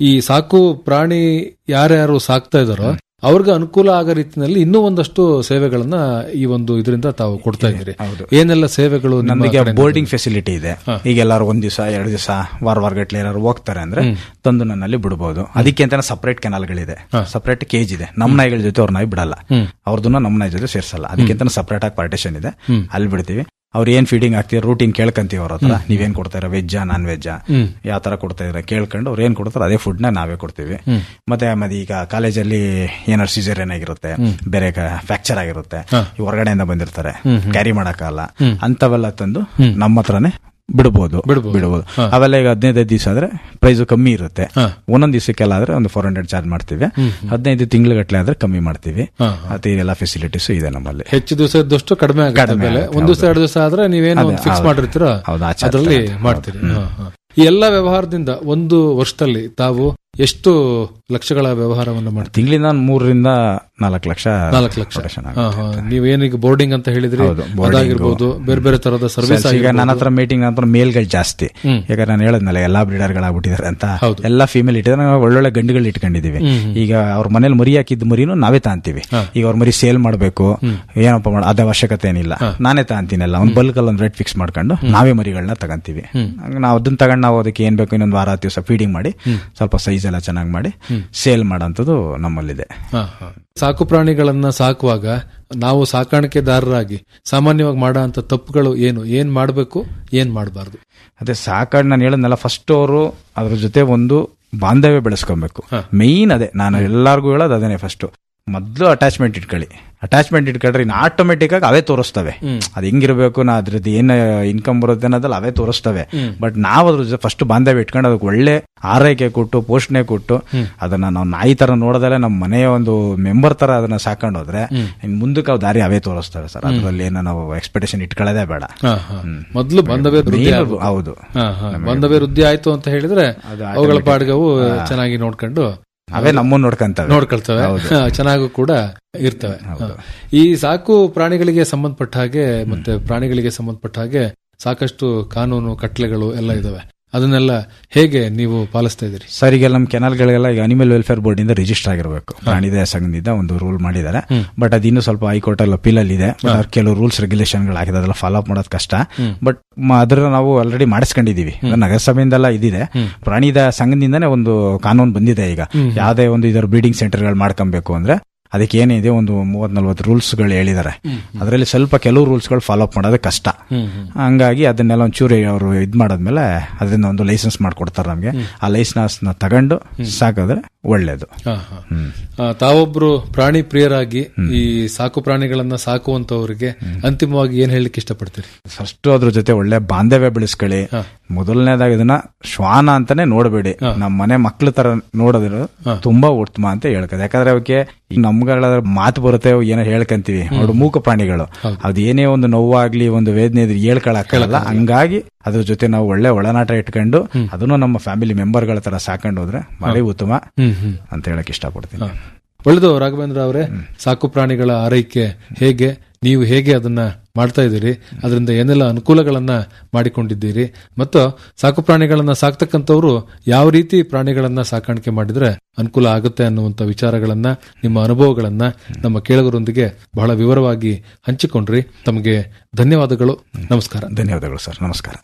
ಈ ಸಾಕು ಪ್ರಾಣಿ ಯಾರ್ಯಾರು ಸಾಕ್ತಾ ಇದಾರೋ ಅವ್ರಿಗೆ ಅನುಕೂಲ ಆಗೋ ರೀತಿಯಲ್ಲಿ ಇನ್ನೂ ಒಂದಷ್ಟು ಸೇವೆಗಳನ್ನ ಈ ಒಂದು ಇದರಿಂದ ತಾವು ಕೊಡ್ತಾ ಇದ್ದೀರಿ ಹೌದು. ಏನೆಲ್ಲ ಸೇವೆಗಳು ನಿಮ್ಮ ನಮಗೆ ಕಡೆಯಿಂದ? ಬೋರ್ಡಿಂಗ್ ಫೆಸಿಲಿಟಿ ಇದೆ ಈಗ ಎಲ್ಲಾರು ಒಂದ್ ದಿವಸ ಎರಡು ದಿವಸ ವಾರ ವಾರಗಟ್ಲೆ ಯಾರು ಹೋಗ್ತಾರೆ ಅಂದ್ರೆ ತಂದು ನನ್ನಲ್ಲಿ ಬಿಡಬಹುದು ಅದಕ್ಕೆ ಅಂತ ಸಪರೇಟ್ ಕೆನಾಲ್ಗಳಿದೆ ಸಪರೇಟ್ ಕೇಜ್ ಇದೆ ನಮ್ಮ ನಾಯಿಗಳ ಜೊತೆ ಅವ್ರ ನಾಯಿ ಬಿಡಲ್ಲ ಅವ್ರದನ್ನ ನಮ್ಮ ನಾಯಿ ಜೊತೆ ಸೇರ್ಸಲ್ಲ ಅದಕ್ಕಿಂತ ಸಪರೇಟ್ ಆಗಿ ಪಾರ್ಟಿಷನ್ ಇದೆ ಅಲ್ಲಿ ಬಿಡ್ತೀವಿ ಅವ್ರು ಏನ್ ಫೀಡಿಂಗ್ ಆಗ್ತೀವಿ ರೂಟೀನ್ ಕೇಳ್ಕಂತೀವಿ ಅವ್ರ ಹತ್ರ ನೀವೇನ್ ಕೊಡ್ತಾರ ವೆಜ್ಜಾ ನಾನ್ ವೆಜ್ಜಾ ಯಾವ ತರ ಕೊಡ್ತಾ ಇದ್ರೆ ಕೇಳ್ಕೊಂಡು ಅವ್ರು ಏನ್ ಕೊಡ್ತಾರೆ ಅದೇ ಫುಡ್ ನ ನಾವೇ ಕೊಡ್ತೀವಿ ಮತ್ತೆ ಆಮೇಲೆ ಈಗ ಕಾಲೇಜಲ್ಲಿ ಏನಾದ್ರು ಸೀಸರ್ ಏನಾಗಿರುತ್ತೆ ಬೇರೆ ಫ್ರಾಕ್ಚರ್ ಆಗಿರುತ್ತೆ ಈ ಹೊರಗಡೆಯಿಂದ ಬಂದಿರ್ತಾರೆ ಕ್ಯಾರಿ ಮಾಡಕ್ಕಾಗಲ್ಲ ಅಂತವೆಲ್ಲ ತಂದು ನಮ್ಮ ಹತ್ರನೇ ಬಿಡ್ಬೋದು ಬಿಡ್ಬೋದು ಅವೆಲ್ಲ ಈಗ ಹದಿನೈದು ದಿವಸ ಆದ್ರೆ ಪ್ರೈಸ್ ಕಮ್ಮಿ ಇರುತ್ತೆ ಒಂದೊಂದ್ ದಿವಸಕ್ಕೆಲ್ಲ ಆದ್ರೆ ಒಂದು ಫೋರ್ ಹಂಡ್ರೆಡ್ ಚಾರ್ಜ್ ಮಾಡ್ತೀವಿ ಹದಿನೈದು ತಿಂಗಳಗಟ್ಲೆ ಆದ್ರೆ ಕಮ್ಮಿ ಮಾಡ್ತೀವಿ ಮತ್ತೆ ಇದೆಲ್ಲ ಫೆಸಿಲಿಟೀಸ್ ಇದೆ ನಮ್ಮಲ್ಲಿ ಹೆಚ್ಚು ದಿವಸ ಇದ್ದಷ್ಟು ಕಡಿಮೆ ಆಗುತ್ತೆ ಕಡಿಮೆ ಬೆಲೆ ಆಗುತ್ತೆ, ಒಂದ್ ದಿವಸ ಎರಡು ದಿವಸ ಆದ್ರೆ ನೀವೇನು ಅದೇ, ಫಿಕ್ಸ್ ಹೌದು. ಮಾಡಿರ್ತೀರೋ ಹೌದು, ಆ ಚಾರ್ಜ್ ಅದರಲ್ಲಿ ತಗೊಳ್ತೀವಿ. ಮಾಡ್ತೀರಿ ಹಾ, ಹಾ. ಈ ಎಲ್ಲಾ ವ್ಯವಹಾರದಿಂದ ಒಂದು ವರ್ಷದಲ್ಲಿ ತಾವು ಎಷ್ಟು ಲಕ್ಷಗಳ ವ್ಯವಹಾರವನ್ನು ಮಾಡ್ತೀರಿ ತಿಂಗಳಿಂದ ಮೂರರಿಂದ ನಾಲ್ಕು ಲಕ್ಷ ನಾಲ್ಕು ಲಕ್ಷ rotation ಹಾ, ಆಗುತ್ತೆ. ಹಾ. ನೀವೇನೀಗ ಬೋರ್ಡಿಂಗ್ ಅಂತ ಹೇಳಿದ್ರಿ ಹೌದು, boarding. ಅದಾಗಿರ್ಬೋದು ಬೇರೆ ಬೇರೆ ತರದ ಸರ್ವಿಸ್ ಈಗ ನನ್ನ ಹತ್ರ ಮೀಟಿಂಗ್ ನಂತರ ಮೇಲ್ಗಳು ಜಾಸ್ತಿ ಈಗ ನಾನು ಹೇಳದ್ನಲ್ಲ ಎಲ್ಲಾ ಬ್ರೀಡರ್ಗಳಾಗ್ಬಿಟ್ಟಿದ್ದಾರೆ ಅಂತ ಹೌದು. ಎಲ್ಲಾ ಫೀಮೇಲ್ ಇಟ್ಟಿದ್ರೆ ನಾವು ಒಳ್ಳೊಳ್ಳೆ ಗಂಡುಗಳು ಇಟ್ಕೊಂಡಿದೀವಿ ಈಗ ಅವ್ರ ಮನೇಲಿ ಮರಿ ಹಾಕಿದ್ ಮರಿನೂ ನಾವೇ ತಾಂತೀವಿ ಈಗ ಅವ್ರ ಮರಿ ಸೇಲ್ ಮಾಡಬೇಕು ಏನಪ್ಪ ಮಾಡ ಅದ ಅವಶ್ಯಕತೆ ಏನಿಲ್ಲ ನಾನೇ ತಾಂತೀನಲ್ಲ ಒಂದ್ ಬಲ್ಕ್ ಅಲ್ಲಿ ಒಂದ್ ರೇಟ್ ಫಿಕ್ಸ್ ಮಾಡ್ಕೊಂಡು ನಾವೇ ಮರಿಗಳನ್ನ ತಗಂತೀವಿ ಹಂಗ್ ನಾವು ಅದನ್ನ ತಗೊಂಡು ನಾವು ಅದಕ್ಕೆ ಏನ್ ಬೇಕು ಇನ್ನೊಂದು ವಾರ ಹತ್ತು ದಿವಸ ಫೀಡಿಂಗ್ ಮಾಡಿ ಸ್ವಲ್ಪ ಸೈಜ್ ಎಲ್ಲ ಚೆನ್ನಾಗಿ ಮಾಡಿ ಸೇಲ್ ಮಾಡೋಂಥದ್ದು ನಮ್ಮಲ್ಲಿದೆ ಹಾ, ಹಾ. ಸಾಕು ಪ್ರಾಣಿಗಳನ್ನ ಸಾಕುವಾಗ ನಾವು ಸಾಕಾಣಿಕೆದಾರರಾಗಿ ಸಾಮಾನ್ಯವಾಗಿ ಮಾಡೋ ಅಂತ ತಪ್ಪುಗಳು ಏನು ಏನ್ ಮಾಡಬೇಕು ಏನ್ ಮಾಡಬಾರ್ದು ಅದೇ ಸಾಕಾಡ್ ನಾನು ಹೇಳದ್ನಲ್ಲ ಫಸ್ಟ್ ಅವರು ಅದ್ರ ಜೊತೆ ಒಂದು ಬಾಂಧವ್ಯ ಬೆಳೆಸ್ಕೊಬೇಕು ಮೇಯ್ನ್ ಅದೇ ನಾನು ಎಲ್ಲಾರ್ಗು ಹೇಳೋದು ಅದೇನೆ ಫಸ್ಟ್ ಮೊದಲು ಅಟ್ಯಾಚ್ಮೆಂಟ್ ಇಟ್ಕೊಳ್ಳಿ ಅಟ್ಯಾಚ್ಮೆಂಟ್ ಇಟ್ಕೊಂಡ್ರೆ ಇನ್ನು ಆಟೋಮೆಟಿಕ್ ಆಗಿ ಅವೇ ತೋರಿಸ್ತವೆ ಅದು ಹೆಂಗಿರ್ಬೇಕು ನಾ ಅದ್ರದ್ದು ಏನ್ ಇನ್ಕಮ್ ಬರುತ್ತೆ ಅನ್ನೋದಲ್ಲ ಅವೇ ತೋರಿಸ್ತವೆ ಬಟ್ ನಾವು ಅದ್ರ ಜೊತೆ ಫಸ್ಟ್ ಬಾಂಧವ್ಯ ಇಟ್ಕೊಂಡು ಅದಕ್ಕೆ ಒಳ್ಳೆ ಆರೈಕೆ ಕೊಟ್ಟು ಪೋಷಣೆ ಕೊಟ್ಟು ಅದನ್ನ ನಾವು ನಾಯಿ ತರ ನೋಡೋದಲ್ಲೇ ನಮ್ಮ ಮನೆಯ ಒಂದು ಮೆಂಬರ್ ತರ ಅದನ್ನ ಸಾಕೊಂಡು ಹೋದ್ರೆ ಇನ್ ಮುಂದಕ್ಕೆ ಅವು ದಾರಿ ಅವೇ ತೋರಿಸ್ತವೆ ಸರ್ ಅದರಲ್ಲಿ ಏನೋ ನಾವು ಎಕ್ಸ್ಪೆಕ್ಟೇಷನ್ ಇಟ್ಕೊಳ್ಳೋದೇ ಬೇಡ ಹಾ, ಹಾ. ಮೊದ್ಲು ಬಾಂಧವ್ಯ ವೃದ್ಧಿ Main ಆಗ್ಬೇಕು. ಹೌದು ಹಾ, ಹಾ. ಬಾಂಧವ್ಯ ವೃದ್ಧಿ ಆಯ್ತು ಅಂತ ಹೇಳಿದ್ರೆ ಅದು ಅವುಗಳ ಪಾಡಿಗೆ ಅವು ಚೆನ್ನಾಗಿ ನೋಡ್ಕೊಂಡು ಅವೇ ನಮ್ಮನ್ನ ನೋಡ್ಕಂತವೆ ನೋಡ್ಕೊಳ್ತವೆ ಹಾ, ಚೆನ್ನಾಗೂ ಕೂಡ ಇರ್ತವೆ ಹಾ. ಈ ಸಾಕು ಪ್ರಾಣಿಗಳಿಗೆ ಸಂಬಂಧಪಟ್ಟ ಹಾಗೆ ಮತ್ತೆ ಪ್ರಾಣಿಗಳಿಗೆ ಸಂಬಂಧಪಟ್ಟ ಹಾಗೆ ಸಾಕಷ್ಟು ಕಾನೂನು ಕಟ್ಲೆಗಳು ಎಲ್ಲ ಇದಾವೆ ಅದನ್ನೆಲ್ಲ ಹೇಗೆ ನೀವು ಪಾಲಿಸ್ತಾ ಇದ್ದೀರಿ ಸರ್ ಈಗ ನಮ್ಮ ಕೆನಾಲ್ಗಳಿಗೆಲ್ಲ ಈಗ ಅನಿಮಲ್ ವೆಲ್ಫೇರ್ ಬೋರ್ಡ್ ಇಂದ ರಿಜಿಸ್ಟರ್ ಆಗಿರಬೇಕು ಪ್ರಾಣಿದಯ ಸಂಘದಿಂದ ಒಂದು ರೂಲ್ ಮಾಡಿದ್ದಾರೆ ಬಟ್ ಅದು ಇನ್ನೂ ಸ್ವಲ್ಪ ಹೈಕೋರ್ಟ್ ಅಲ್ಲಿ ಅಪೀಲ್ ಅಲ್ಲಿ ಇದೆ But ಅವ್ರು ಕೆಲವು ರೂಲ್ಸ್ ರೆಗ್ಯುಲೇಷನ್ ಗಳು ಹಾಕಿದೆ ಅದೆಲ್ಲ ಫಾಲೋ ಅಪ್ ಮಾಡೋದು ಕಷ್ಟ ಬಟ್ ಅದ್ರ ನಾವು ಆಲ್ರೆಡಿ ಮಾಡಿಸ್ಕೊಂಡಿದೀವಿ ನಗರಸಭೆಯಿಂದೆಲ್ಲ ಇದಿದೆ ಪ್ರಾಣಿದಯ ಸಂಘದಿಂದನೇ ಒಂದು ಕಾನೂನು ಬಂದಿದೆ ಈಗ ಯಾವ್ದೇ ಒಂದು ಇದರ ಬ್ರೀಡಿಂಗ್ ಸೆಂಟರ್ಗಳು ಮಾಡ್ಕೊಬೇಕು ಅಂದ್ರೆ ಅದಕ್ಕೆ ಏನಿದೆ ಒಂದು ಮೂವತ್ ನಲ್ವತ್ತು ರೂಲ್ಸ್ ಗಳು ಹೇಳಿದ್ದಾರೆ ಅದರಲ್ಲಿ ಸ್ವಲ್ಪ ಕೆಲವು ರೂಲ್ಸ್ ಗಳು ಫಾಲೋ ಅಪ್ ಮಾಡೋದು ಕಷ್ಟ ಹಂಗಾಗಿ ಅದನ್ನೆಲ್ಲ ಒಂಚೂರು ಅವರು ಇದ್ ಮಾಡಾದ್ಮೇಲೆ ಅದರಿಂದ ಒಂದು ಲೈಸೆನ್ಸ್ ಮಾಡ್ಕೊಡ್ತಾರೆ ನಮ್ಗೆ ಆ ಲೈಸೆನ್ಸ್ ನ ತಗೊಂಡು ಸಾಕಿದ್ರೆ ಒಳ್ಳೇದು ಹಾ, ಹಾ. ಆ, ತಾವೊಬ್ರು ಪ್ರಾಣಿ ಪ್ರಿಯರಾಗಿ ಈ ಸಾಕು ಪ್ರಾಣಿಗಳನ್ನ ಸಾಕುವಂತವರಿಗೆ ಅಂತಿಮವಾಗಿ ಏನ್ ಹೇಳಲಿಕ್ಕೆ ಇಷ್ಟಪಡ್ತೀರಿ ಫಸ್ಟ್ ಅದ್ರ ಜೊತೆ ಒಳ್ಳೆ ಬಾಂಧವ್ಯ ಬೆಳೆಸ್ಕೊಳ್ಳಿ ಮೊದಲನೇದಾಗಿ ಇದನ್ನ ಶ್ವಾನ ಅಂತಾನೆ ನೋಡಬೇಡಿ ನಮ್ಮ ಮನೆ ಮಕ್ಳ ತರ ನೋಡೋದ್ರ ತುಂಬಾ ಉತ್ತಮ ಅಂತ ಹೇಳ್ಕದೆ ಯಾಕಂದ್ರೆ ಅವಕ್ಕೆ ಈಗ ನಮ್ಗಳ ಮಾತು ಬರುತ್ತೆ ಅವು ಏನೋ ಹೇಳ್ಕಂತೀವಿ ಅವ್ರು ಮೂಕ ಪ್ರಾಣಿಗಳು ಅದು ಏನೇ ಒಂದು ನೋವಾಗ್ಲಿ ಒಂದು ವೇದನೆ ಇದ್ರೆ ಹೇಳ್ಕೊಳಕ್ಕಾಗಲ್ಲ ಹಂಗಾಗಿ ಅದ್ರ ಜೊತೆ ನಾವು ಒಳ್ಳೆ ಒಳನಾಟ ಇಟ್ಕೊಂಡು ಅದನ್ನು ನಮ್ಮ ಫ್ಯಾಮಿಲಿ ಮೆಂಬರ್ಗಳ ತರ ಸಾಕೊಂಡು ಹೋದ್ರೆ ಭಾರಿ ಉತ್ತಮ ಅಂತ ಹೇಳಕ್ ಇಷ್ಟಪಡ್ತೀನಿ ಒಳ್ಳೆದು ರಾಘವೇಂದ್ರ ಅವರೇ ಸಾಕು ಪ್ರಾಣಿಗಳ ಆರೈಕೆ ಹೇಗೆ ನೀವು ಹೇಗೆ ಅದನ್ನ ಮಾಡ್ತಾ ಇದ್ದೀರಿ ಅದರಿಂದ ಏನೆಲ್ಲ ಅನುಕೂಲಗಳನ್ನ ಮಾಡಿಕೊಂಡಿದ್ದೀರಿ ಮತ್ತು ಸಾಕು ಪ್ರಾಣಿಗಳನ್ನ ಸಾಕ್ತಕ್ಕಂಥವ್ರು ಯಾವ ರೀತಿ ಪ್ರಾಣಿಗಳನ್ನ ಸಾಕಾಣಿಕೆ ಮಾಡಿದ್ರೆ ಅನುಕೂಲ ಆಗುತ್ತೆ ಅನ್ನುವಂತ ವಿಚಾರಗಳನ್ನ ನಿಮ್ಮ ಅನುಭವಗಳನ್ನ ನಮ್ಮ ಕೇಳುಗರೊಂದಿಗೆ ಬಹಳ ವಿವರವಾಗಿ ಹಂಚಿಕೊಂಡ್ರಿ ತಮಗೆ ಧನ್ಯವಾದಗಳು ನಮಸ್ಕಾರ ಧನ್ಯವಾದಗಳು ಸರ್ ನಮಸ್ಕಾರ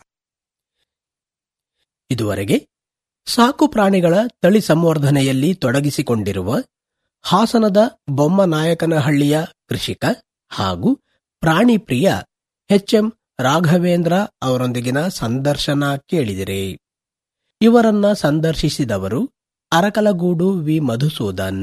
ಇದುವರೆಗೆ ಸಾಕು ಪ್ರಾಣಿಗಳ ತಳಿ ಸಂವರ್ಧನೆಯಲ್ಲಿ ತೊಡಗಿಸಿಕೊಂಡಿರುವ ಹಾಸನದ ಬೊಮ್ಮನಾಯಕನಹಳ್ಳಿಯ ಕೃಷಿಕ ಹಾಗೂ ಪ್ರಾಣಿ ಪ್ರಿಯ ಎಚ್ಎಂ ರಾಘವೇಂದ್ರ ಅವರೊಂದಿಗಿನ ಸಂದರ್ಶನ ಕೇಳಿದಿರಿ ಇವರನ್ನ ಸಂದರ್ಶಿಸಿದವರು ಅರಕಲಗೂಡು ವಿ ಮಧುಸೂದನ್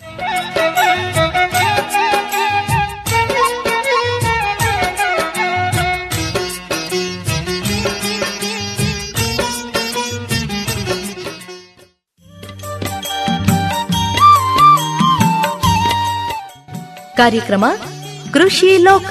ಕಾರ್ಯಕ್ರಮ ಕೃಷಿ ಲೋಕ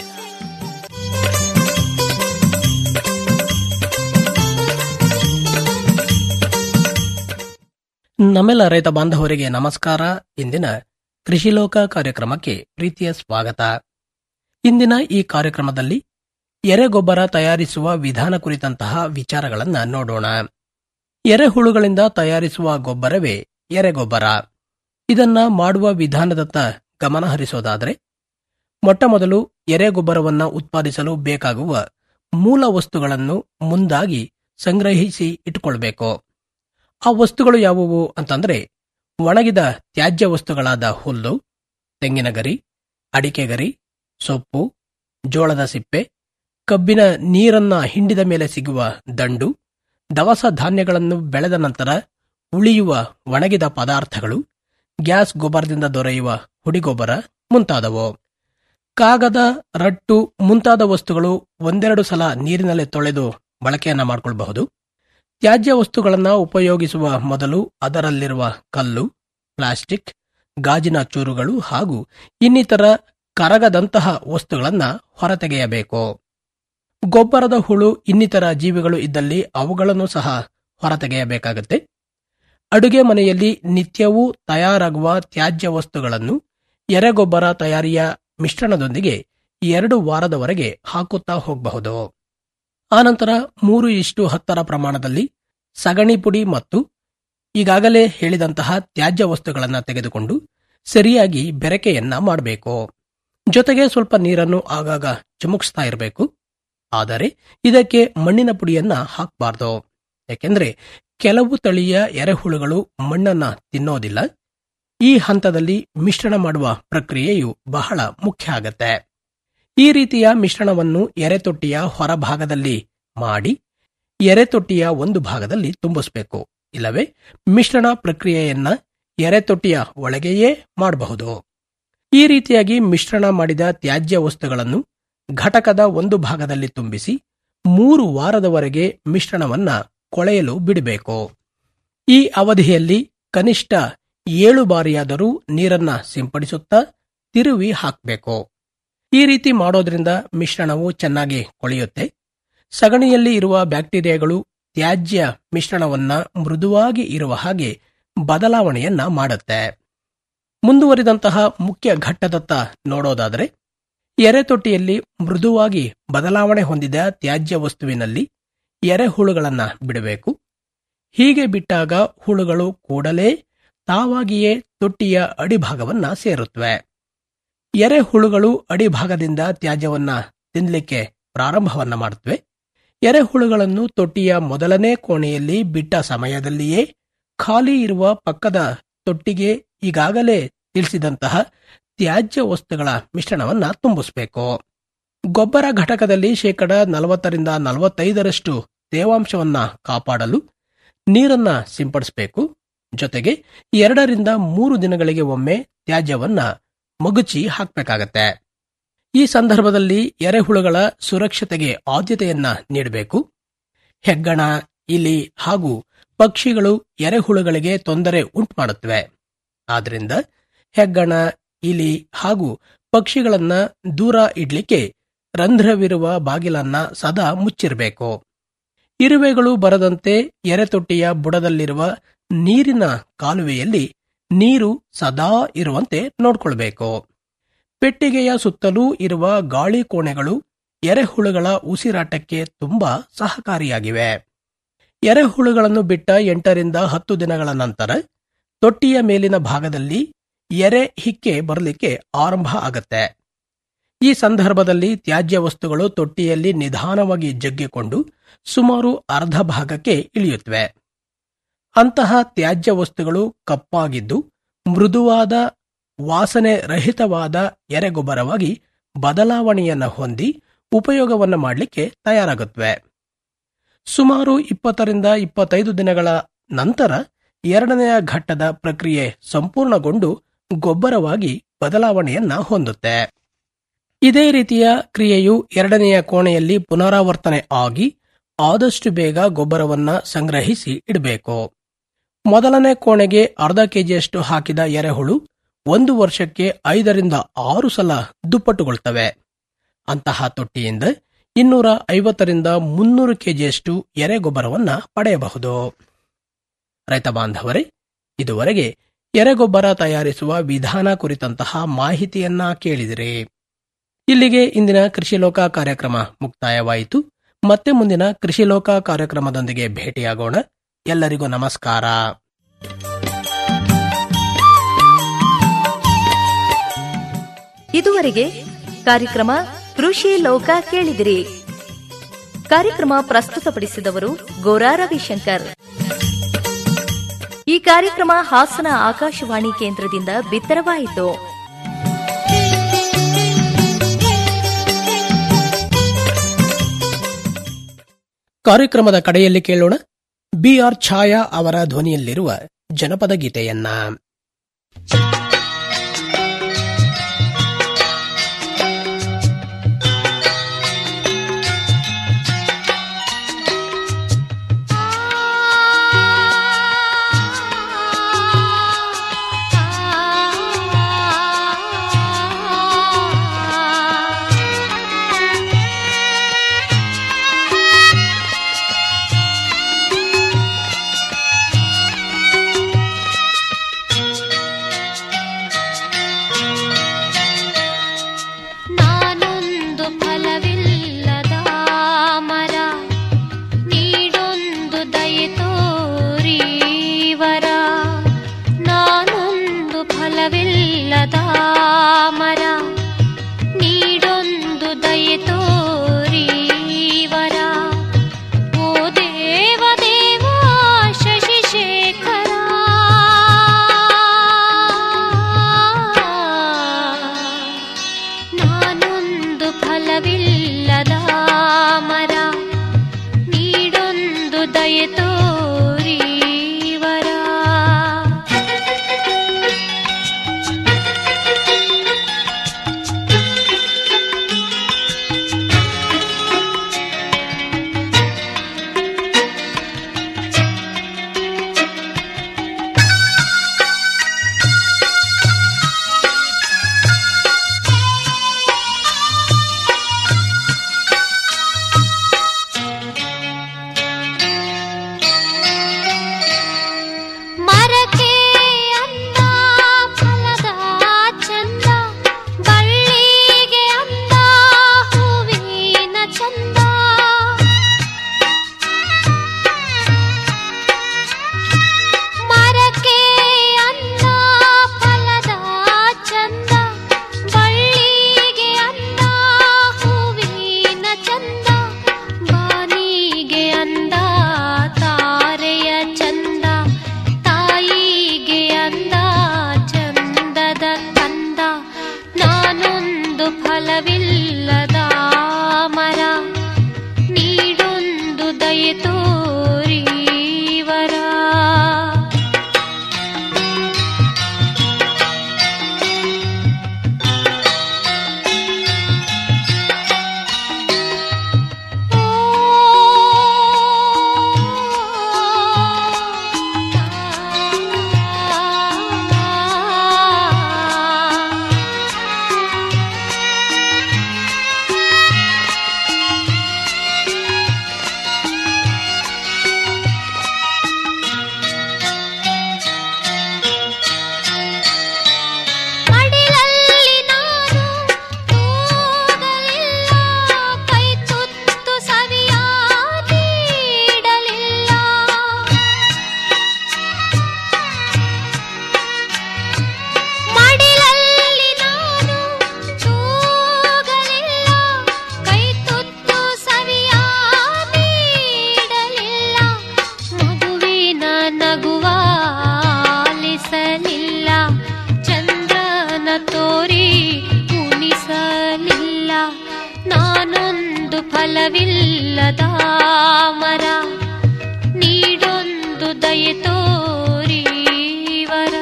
ನಮ್ಮೆಲ್ಲ ರೈತ ಬಾಂಧವರಿಗೆ ನಮಸ್ಕಾರ ಇಂದಿನ ಕೃಷಿ ಲೋಕ ಕಾರ್ಯಕ್ರಮಕ್ಕೆ ಪ್ರೀತಿಯ ಸ್ವಾಗತ ಇಂದಿನ ಈ ಕಾರ್ಯಕ್ರಮದಲ್ಲಿ ಎರೆಗೊಬ್ಬರ ತಯಾರಿಸುವ ವಿಧಾನ ಕುರಿತಂತಹ ವಿಚಾರಗಳನ್ನ ನೋಡೋಣ ಎರೆಹುಳುಗಳಿಂದ ತಯಾರಿಸುವ ಗೊಬ್ಬರವೇ ಎರೆಗೊಬ್ಬರ ಇದನ್ನ ಮಾಡುವ ವಿಧಾನದತ್ತ ಗಮನ ಹರಿಸೋದಾದರೆ ಮೊಟ್ಟಮೊದಲು ಎರೆಗೊಬ್ಬರವನ್ನ ಉತ್ಪಾದಿಸಲು ಬೇಕಾಗುವ ಮೂಲ ವಸ್ತುಗಳನ್ನು ಮುಂದಾಗಿ ಸಂಗ್ರಹಿಸಿ ಇಟ್ಟುಕೊಳ್ಬೇಕು ಆ ವಸ್ತುಗಳು ಯಾವುವು ಅಂತಂದ್ರೆ ಒಣಗಿದ ತ್ಯಾಜ್ಯ ವಸ್ತುಗಳಾದ ಹುಲ್ಲು ತೆಂಗಿನ ಗರಿ ಅಡಿಕೆ ಗರಿ ಸೊಪ್ಪು ಜೋಳದ ಸಿಪ್ಪೆ ಕಬ್ಬಿನ ನೀರನ್ನ ಹಿಂಡಿದ ಮೇಲೆ ಸಿಗುವ ದಂಡು ದವಸ ಧಾನ್ಯಗಳನ್ನು ಬೆಳೆದ ನಂತರ ಉಳಿಯುವ ಒಣಗಿದ ಪದಾರ್ಥಗಳು ಗ್ಯಾಸ್ ಗೊಬ್ಬರದಿಂದ ದೊರೆಯುವ ಹುಡಿಗೊಬ್ಬರ ಮುಂತಾದವು ಕಾಗದ ರಟ್ಟು ಮುಂತಾದ ವಸ್ತುಗಳು ಒಂದೆರಡು ಸಲ ನೀರಿನಲ್ಲಿ ತೊಳೆದು ಬಳಕೆಯನ್ನ ಮಾಡಿಕೊಳ್ಳಬಹುದು ತ್ಯಾಜ್ಯ ವಸ್ತುಗಳನ್ನು ಉಪಯೋಗಿಸುವ ಮೊದಲು ಅದರಲ್ಲಿರುವ ಕಲ್ಲು ಪ್ಲಾಸ್ಟಿಕ್ ಗಾಜಿನ ಚೂರುಗಳು ಹಾಗೂ ಇನ್ನಿತರ ಕರಗದಂತಹ ವಸ್ತುಗಳನ್ನ ಹೊರತೆಗೆಯಬೇಕು ಗೊಬ್ಬರದ ಹುಳು ಇನ್ನಿತರ ಜೀವಿಗಳು ಇದ್ದಲ್ಲಿ ಅವುಗಳನ್ನು ಸಹ ಹೊರತೆಗೆಯಬೇಕಾಗುತ್ತೆ ಅಡುಗೆ ಮನೆಯಲ್ಲಿ ನಿತ್ಯವೂ ತಯಾರಾಗುವ ತ್ಯಾಜ್ಯ ವಸ್ತುಗಳನ್ನು ಎರೆಗೊಬ್ಬರ ತಯಾರಿಯ ಮಿಶ್ರಣದೊಂದಿಗೆ ಎರಡು ವಾರದವರೆಗೆ ಹಾಕುತ್ತಾ ಹೋಗಬಹುದು ಆನಂತರ ಮೂರು ಇಷ್ಟು ಹತ್ತರ ಪ್ರಮಾಣದಲ್ಲಿ ಸಗಣಿ ಪುಡಿ ಮತ್ತು ಈಗಾಗಲೇ ಹೇಳಿದಂತಹ ತ್ಯಾಜ್ಯ ವಸ್ತುಗಳನ್ನು ತೆಗೆದುಕೊಂಡು ಸರಿಯಾಗಿ ಬೆರಕೆಯನ್ನ ಮಾಡಬೇಕು ಜೊತೆಗೆ ಸ್ವಲ್ಪ ನೀರನ್ನು ಆಗಾಗ ಚಿಮುಕಿಸ್ತಾ ಇರಬೇಕು ಆದರೆ ಇದಕ್ಕೆ ಮಣ್ಣಿನ ಪುಡಿಯನ್ನ ಹಾಕಬಾರ್ದು ಯಾಕೆಂದ್ರೆ ಕೆಲವು ತಳಿಯ ಎರೆಹುಳುಗಳು ಮಣ್ಣನ್ನ ತಿನ್ನೋದಿಲ್ಲ ಈ ಹಂತದಲ್ಲಿ ಮಿಶ್ರಣ ಮಾಡುವ ಪ್ರಕ್ರಿಯೆಯು ಬಹಳ ಮುಖ್ಯ ಆಗತ್ತೆ ಈ ರೀತಿಯ ಮಿಶ್ರಣವನ್ನು ಎರೆತೊಟ್ಟಿಯ ಹೊರಭಾಗದಲ್ಲಿ ಮಾಡಿ ಎರೆತೊಟ್ಟಿಯ ಒಂದು ಭಾಗದಲ್ಲಿ ತುಂಬಿಸಬೇಕು ಇಲ್ಲವೇ ಮಿಶ್ರಣ ಪ್ರಕ್ರಿಯೆಯನ್ನ ಎರೆತೊಟ್ಟಿಯ ಒಳಗೆಯೇ ಮಾಡಬಹುದು ಈ ರೀತಿಯಾಗಿ ಮಿಶ್ರಣ ಮಾಡಿದ ತ್ಯಾಜ್ಯ ವಸ್ತುಗಳನ್ನು ಘಟಕದ ಒಂದು ಭಾಗದಲ್ಲಿ ತುಂಬಿಸಿ ಮೂರು ವಾರದವರೆಗೆ ಮಿಶ್ರಣವನ್ನ ಕೊಳೆಯಲು ಬಿಡಬೇಕು ಈ ಅವಧಿಯಲ್ಲಿ ಕನಿಷ್ಠ ಏಳು ಬಾರಿಯಾದರೂ ನೀರನ್ನ ಸಿಂಪಡಿಸುತ್ತಾ ತಿರುವಿ ಹಾಕಬೇಕು ಈ ರೀತಿ ಮಾಡೋದ್ರಿಂದ ಮಿಶ್ರಣವು ಚೆನ್ನಾಗಿ ಕೊಳೆಯುತ್ತೆ ಸಗಣಿಯಲ್ಲಿ ಇರುವ ಬ್ಯಾಕ್ಟೀರಿಯಾಗಳು ತ್ಯಾಜ್ಯ ಮಿಶ್ರಣವನ್ನ ಮೃದುವಾಗಿ ಇರುವ ಹಾಗೆ ಬದಲಾವಣೆಯನ್ನ ಮಾಡುತ್ತೆ ಮುಂದುವರಿದಂತಹ ಮುಖ್ಯ ಘಟ್ಟದತ್ತ ನೋಡೋದಾದರೆ ಎರೆತೊಟ್ಟಿಯಲ್ಲಿ ಮೃದುವಾಗಿ ಬದಲಾವಣೆ ಹೊಂದಿದ ತ್ಯಾಜ್ಯ ವಸ್ತುವಿನಲ್ಲಿ ಎರೆಹುಳುಗಳನ್ನ ಬಿಡಬೇಕು ಹೀಗೆ ಬಿಟ್ಟಾಗ ಹುಳುಗಳು ಕೂಡಲೇ ತಾವಾಗಿಯೇ ತೊಟ್ಟಿಯ ಅಡಿಭಾಗವನ್ನ ಸೇರುತ್ತವೆ ಎರೆಹುಳುಗಳು ಅಡಿಭಾಗದಿಂದ ತ್ಯಾಜ್ಯವನ್ನ ತಿನ್ನಲಿಕ್ಕೆ ಪ್ರಾರಂಭವನ್ನ ಮಾಡುತ್ತವೆ ಎರೆಹುಳುಗಳನ್ನು ತೊಟ್ಟಿಯ ಮೊದಲನೇ ಕೋಣೆಯಲ್ಲಿ ಬಿಟ್ಟ ಸಮಯದಲ್ಲಿಯೇ ಖಾಲಿ ಇರುವ ಪಕ್ಕದ ತೊಟ್ಟಿಗೆ ಈಗಾಗಲೇ ತಿಳಿಸಿದಂತಹ ತ್ಯಾಜ್ಯ ವಸ್ತುಗಳ ಮಿಶ್ರಣವನ್ನ ತುಂಬಿಸಬೇಕು ಗೊಬ್ಬರ ಘಟಕದಲ್ಲಿ ಶೇಕಡ ನಲವತ್ತರಿಂದ ನಲವತ್ತೈದರಷ್ಟು ತೇವಾಂಶವನ್ನ ಕಾಪಾಡಲು ನೀರನ್ನ ಸಿಂಪಡಿಸಬೇಕು ಜೊತೆಗೆ ಎರಡರಿಂದ ಮೂರು ದಿನಗಳಿಗೆ ಒಮ್ಮೆ ತ್ಯಾಜ್ಯವನ್ನ ಮಗುಚಿ ಹಾಕಬೇಕಾಗತ್ತೆ ಈ ಸಂದರ್ಭದಲ್ಲಿ ಎರೆಹುಳುಗಳ ಸುರಕ್ಷತೆಗೆ ಆದ್ಯತೆಯನ್ನ ನೀಡಬೇಕು ಹೆಗ್ಗಣ ಇಲಿ ಹಾಗೂ ಪಕ್ಷಿಗಳು ಎರೆಹುಳುಗಳಿಗೆ ತೊಂದರೆ ಉಂಟು ಮಾಡುತ್ತವೆ ಆದ್ರಿಂದ ಹೆಗ್ಗಣ ಇಲಿ ಹಾಗೂ ಪಕ್ಷಿಗಳನ್ನ ದೂರ ಇಡ್ಲಿಕ್ಕೆ ರಂಧ್ರವಿರುವ ಬಾಗಿಲನ್ನ ಸದಾ ಮುಚ್ಚಿರಬೇಕು ಇರುವೆಗಳು ಬರದಂತೆ ಎರೆತೊಟ್ಟಿಯ ಬುಡದಲ್ಲಿರುವ ನೀರಿನ ಕಾಲುವೆಯಲ್ಲಿ ನೀರು ಸದಾ ಇರುವಂತೆ ನೋಡ್ಕೊಳ್ಬೇಕು ಪೆಟ್ಟಿಗೆಯ ಸುತ್ತಲೂ ಇರುವ ಗಾಳಿ ಕೋಣೆಗಳು ಎರೆಹುಳುಗಳ ಉಸಿರಾಟಕ್ಕೆ ತುಂಬಾ ಸಹಕಾರಿಯಾಗಿವೆ ಎರೆಹುಳುಗಳನ್ನು ಬಿಟ್ಟ ಎಂಟರಿಂದ ಹತ್ತು ದಿನಗಳ ನಂತರ ತೊಟ್ಟಿಯ ಮೇಲಿನ ಭಾಗದಲ್ಲಿ ಎರೆ ಹಿಕ್ಕೆ ಬರಲಿಕ್ಕೆ ಆರಂಭ ಆಗತ್ತೆ ಈ ಸಂದರ್ಭದಲ್ಲಿ ತ್ಯಾಜ್ಯ ವಸ್ತುಗಳು ತೊಟ್ಟಿಯಲ್ಲಿ ನಿಧಾನವಾಗಿ ಜಗ್ಗಿಕೊಂಡು ಸುಮಾರು ಅರ್ಧ ಭಾಗಕ್ಕೆ ಇಳಿಯುತ್ತವೆ ಅಂತಹ ತ್ಯಾಜ್ಯ ವಸ್ತುಗಳು ಕಪ್ಪಾಗಿದ್ದು ಮೃದುವಾದ ವಾಸನೆ ರಹಿತವಾದ ಎರೆಗೊಬ್ಬರವಾಗಿ ಬದಲಾವಣೆಯನ್ನ ಹೊಂದಿ ಉಪಯೋಗವನ್ನ ಮಾಡಲಿಕ್ಕೆ ತಯಾರಾಗುತ್ತವೆ ಸುಮಾರು ಇಪ್ಪತ್ತರಿಂದ ಇಪ್ಪತ್ತೈದು ದಿನಗಳ ನಂತರ ಎರಡನೆಯ ಘಟ್ಟದ ಪ್ರಕ್ರಿಯೆ ಸಂಪೂರ್ಣಗೊಂಡು ಗೊಬ್ಬರವಾಗಿ ಬದಲಾವಣೆಯನ್ನ ಹೊಂದುತ್ತೆ ಇದೇ ರೀತಿಯ ಕ್ರಿಯೆಯು ಎರಡನೆಯ ಕೋಣೆಯಲ್ಲಿ ಪುನರಾವರ್ತನೆ ಆಗಿ ಆದಷ್ಟು ಬೇಗ ಗೊಬ್ಬರವನ್ನ ಸಂಗ್ರಹಿಸಿ ಇಡಬೇಕು ಮೊದಲನೇ ಕೋಣೆಗೆ ಅರ್ಧ ಕೆಜಿಯಷ್ಟು ಹಾಕಿದ ಎರೆಹುಳು ಒಂದು ವರ್ಷಕ್ಕೆ ಐದರಿಂದ ಆರು ಸಲ ದುಪ್ಪಟ್ಟುಗೊಳ್ತವೆ ಅಂತಹ ತೊಟ್ಟಿಯಿಂದ ಇನ್ನೂರ ಐವತ್ತರಿಂದ ಮುನ್ನೂರು ಕೆಜಿಯಷ್ಟು ಎರೆಗೊಬ್ಬರವನ್ನ ಪಡೆಯಬಹುದು ರೈತ ಬಾಂಧವರೇ ಇದುವರೆಗೆ ಎರೆಗೊಬ್ಬರ ತಯಾರಿಸುವ ವಿಧಾನ ಕುರಿತಂತಹ ಮಾಹಿತಿಯನ್ನ ಕೇಳಿದಿರಿ ಇಲ್ಲಿಗೆ ಇಂದಿನ ಕೃಷಿ ಲೋಕ ಕಾರ್ಯಕ್ರಮ ಮುಕ್ತಾಯವಾಯಿತು ಮತ್ತೆ ಮುಂದಿನ ಕೃಷಿ ಲೋಕ ಕಾರ್ಯಕ್ರಮದೊಂದಿಗೆ ಭೇಟಿಯಾಗೋಣ ಎಲ್ಲರಿಗೂ ನಮಸ್ಕಾರ ಇದುವರೆಗೆ ಕಾರ್ಯಕ್ರಮ ಕೃಷಿ ಲೋಕ ಕೇಳಿದಿರಿ ಕಾರ್ಯಕ್ರಮ ಪ್ರಸ್ತುತಪಡಿಸಿದವರು ಗೋರಾ ರವಿಶಂಕರ್ ಈ ಕಾರ್ಯಕ್ರಮ ಹಾಸನ ಆಕಾಶವಾಣಿ ಕೇಂದ್ರದಿಂದ ಬಿತ್ತರವಾಯಿತು ಕಾರ್ಯಕ್ರಮದ ಕಡೆಯಲ್ಲಿ ಕೇಳೋಣ ಬಿಆರ್ ಛಾಯಾ ಅವರ ಧ್ವನಿಯಲ್ಲಿರುವ ಜನಪದ ಗೀತೆಯನ್ನ ನಾನೊಂದು ಫಲವಿಲ್ಲದ ಮರ ನೀಡೊಂದು ದಯೆ ತೋರಿವರ ನಾನೊಂದು ಫಲವಿಲ್ಲದ ಮರ ನೀಡೊಂದು ದಯೆ ತೋರಿವರ ಓ ದೇವ ದೇವ ಶಶಿಶೇಖರ ನಾನೊಂದು ಫಲವಿಲ್ಲದ ಮರ ನೀಡೊಂದು ದಯೆ ತೋರಿವರ ಮರಕ್ಕೆ ಅಂದ ಫಲದ ಚಂದ ಬಳ್ಳಿಗೆ ಅಂದ ಹೂವಿನ ಚಂದ ಮರಕ್ಕೆ ಅಂದ ಫಲದ ಚಂದ ಬಳ್ಳಿಗೆ ಅಂದ ಹೂವಿನ ಚಂದ ಬಾನಿಗೆ ಅಂದ ತಾರೆಯ ಚಂದ ತಾಯಿಗೆ ಅಂದ ಚಂದದ ಕಂದ ನಾನೊಂದು ಫಲವಿಲ್ಲದ ಮರ ನೀಡೊಂದು ದಯೆ ತೋರಿವರ ಮಡಿಲಲ್ಲಿ ನಾನು ತೂಗಲಿಲ್ಲ ಕೈ ತುತ್ತು ಸವಿಯ ನೀಡಲಿಲ್ಲ ಮಡಿಲಲ್ಲಿ ನಾನು ತೂಗಲಿಲ್ಲ ಕೈ ತುತ್ತು ಸವಿಯ ನೀಡಲಿಲ್ಲ ಮಗುವಿನ ನಗುವಾಲಿಸಲಿಲ್ಲ ಚಂದ್ರನ ತೋರಿ ಉಣಿಸಲಿಲ್ಲ ನಾನೊಂದು ಫಲವಿಲ್ಲದ ಮರ ನೀಡೊಂದು ದಯೆ ತೋರಿವರ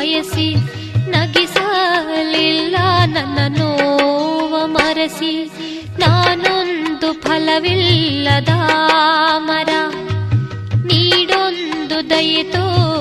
ಬಯಸಿ ನಗಿಸಲಿಲ್ಲ ನನ್ನ ನೋವ ಮರೆಸಿ ನಾನೊಂದು ಫಲವಿಲ್ಲದ ಮರ ನೀಡೊಂದು ದಯೆ ತೋರಿ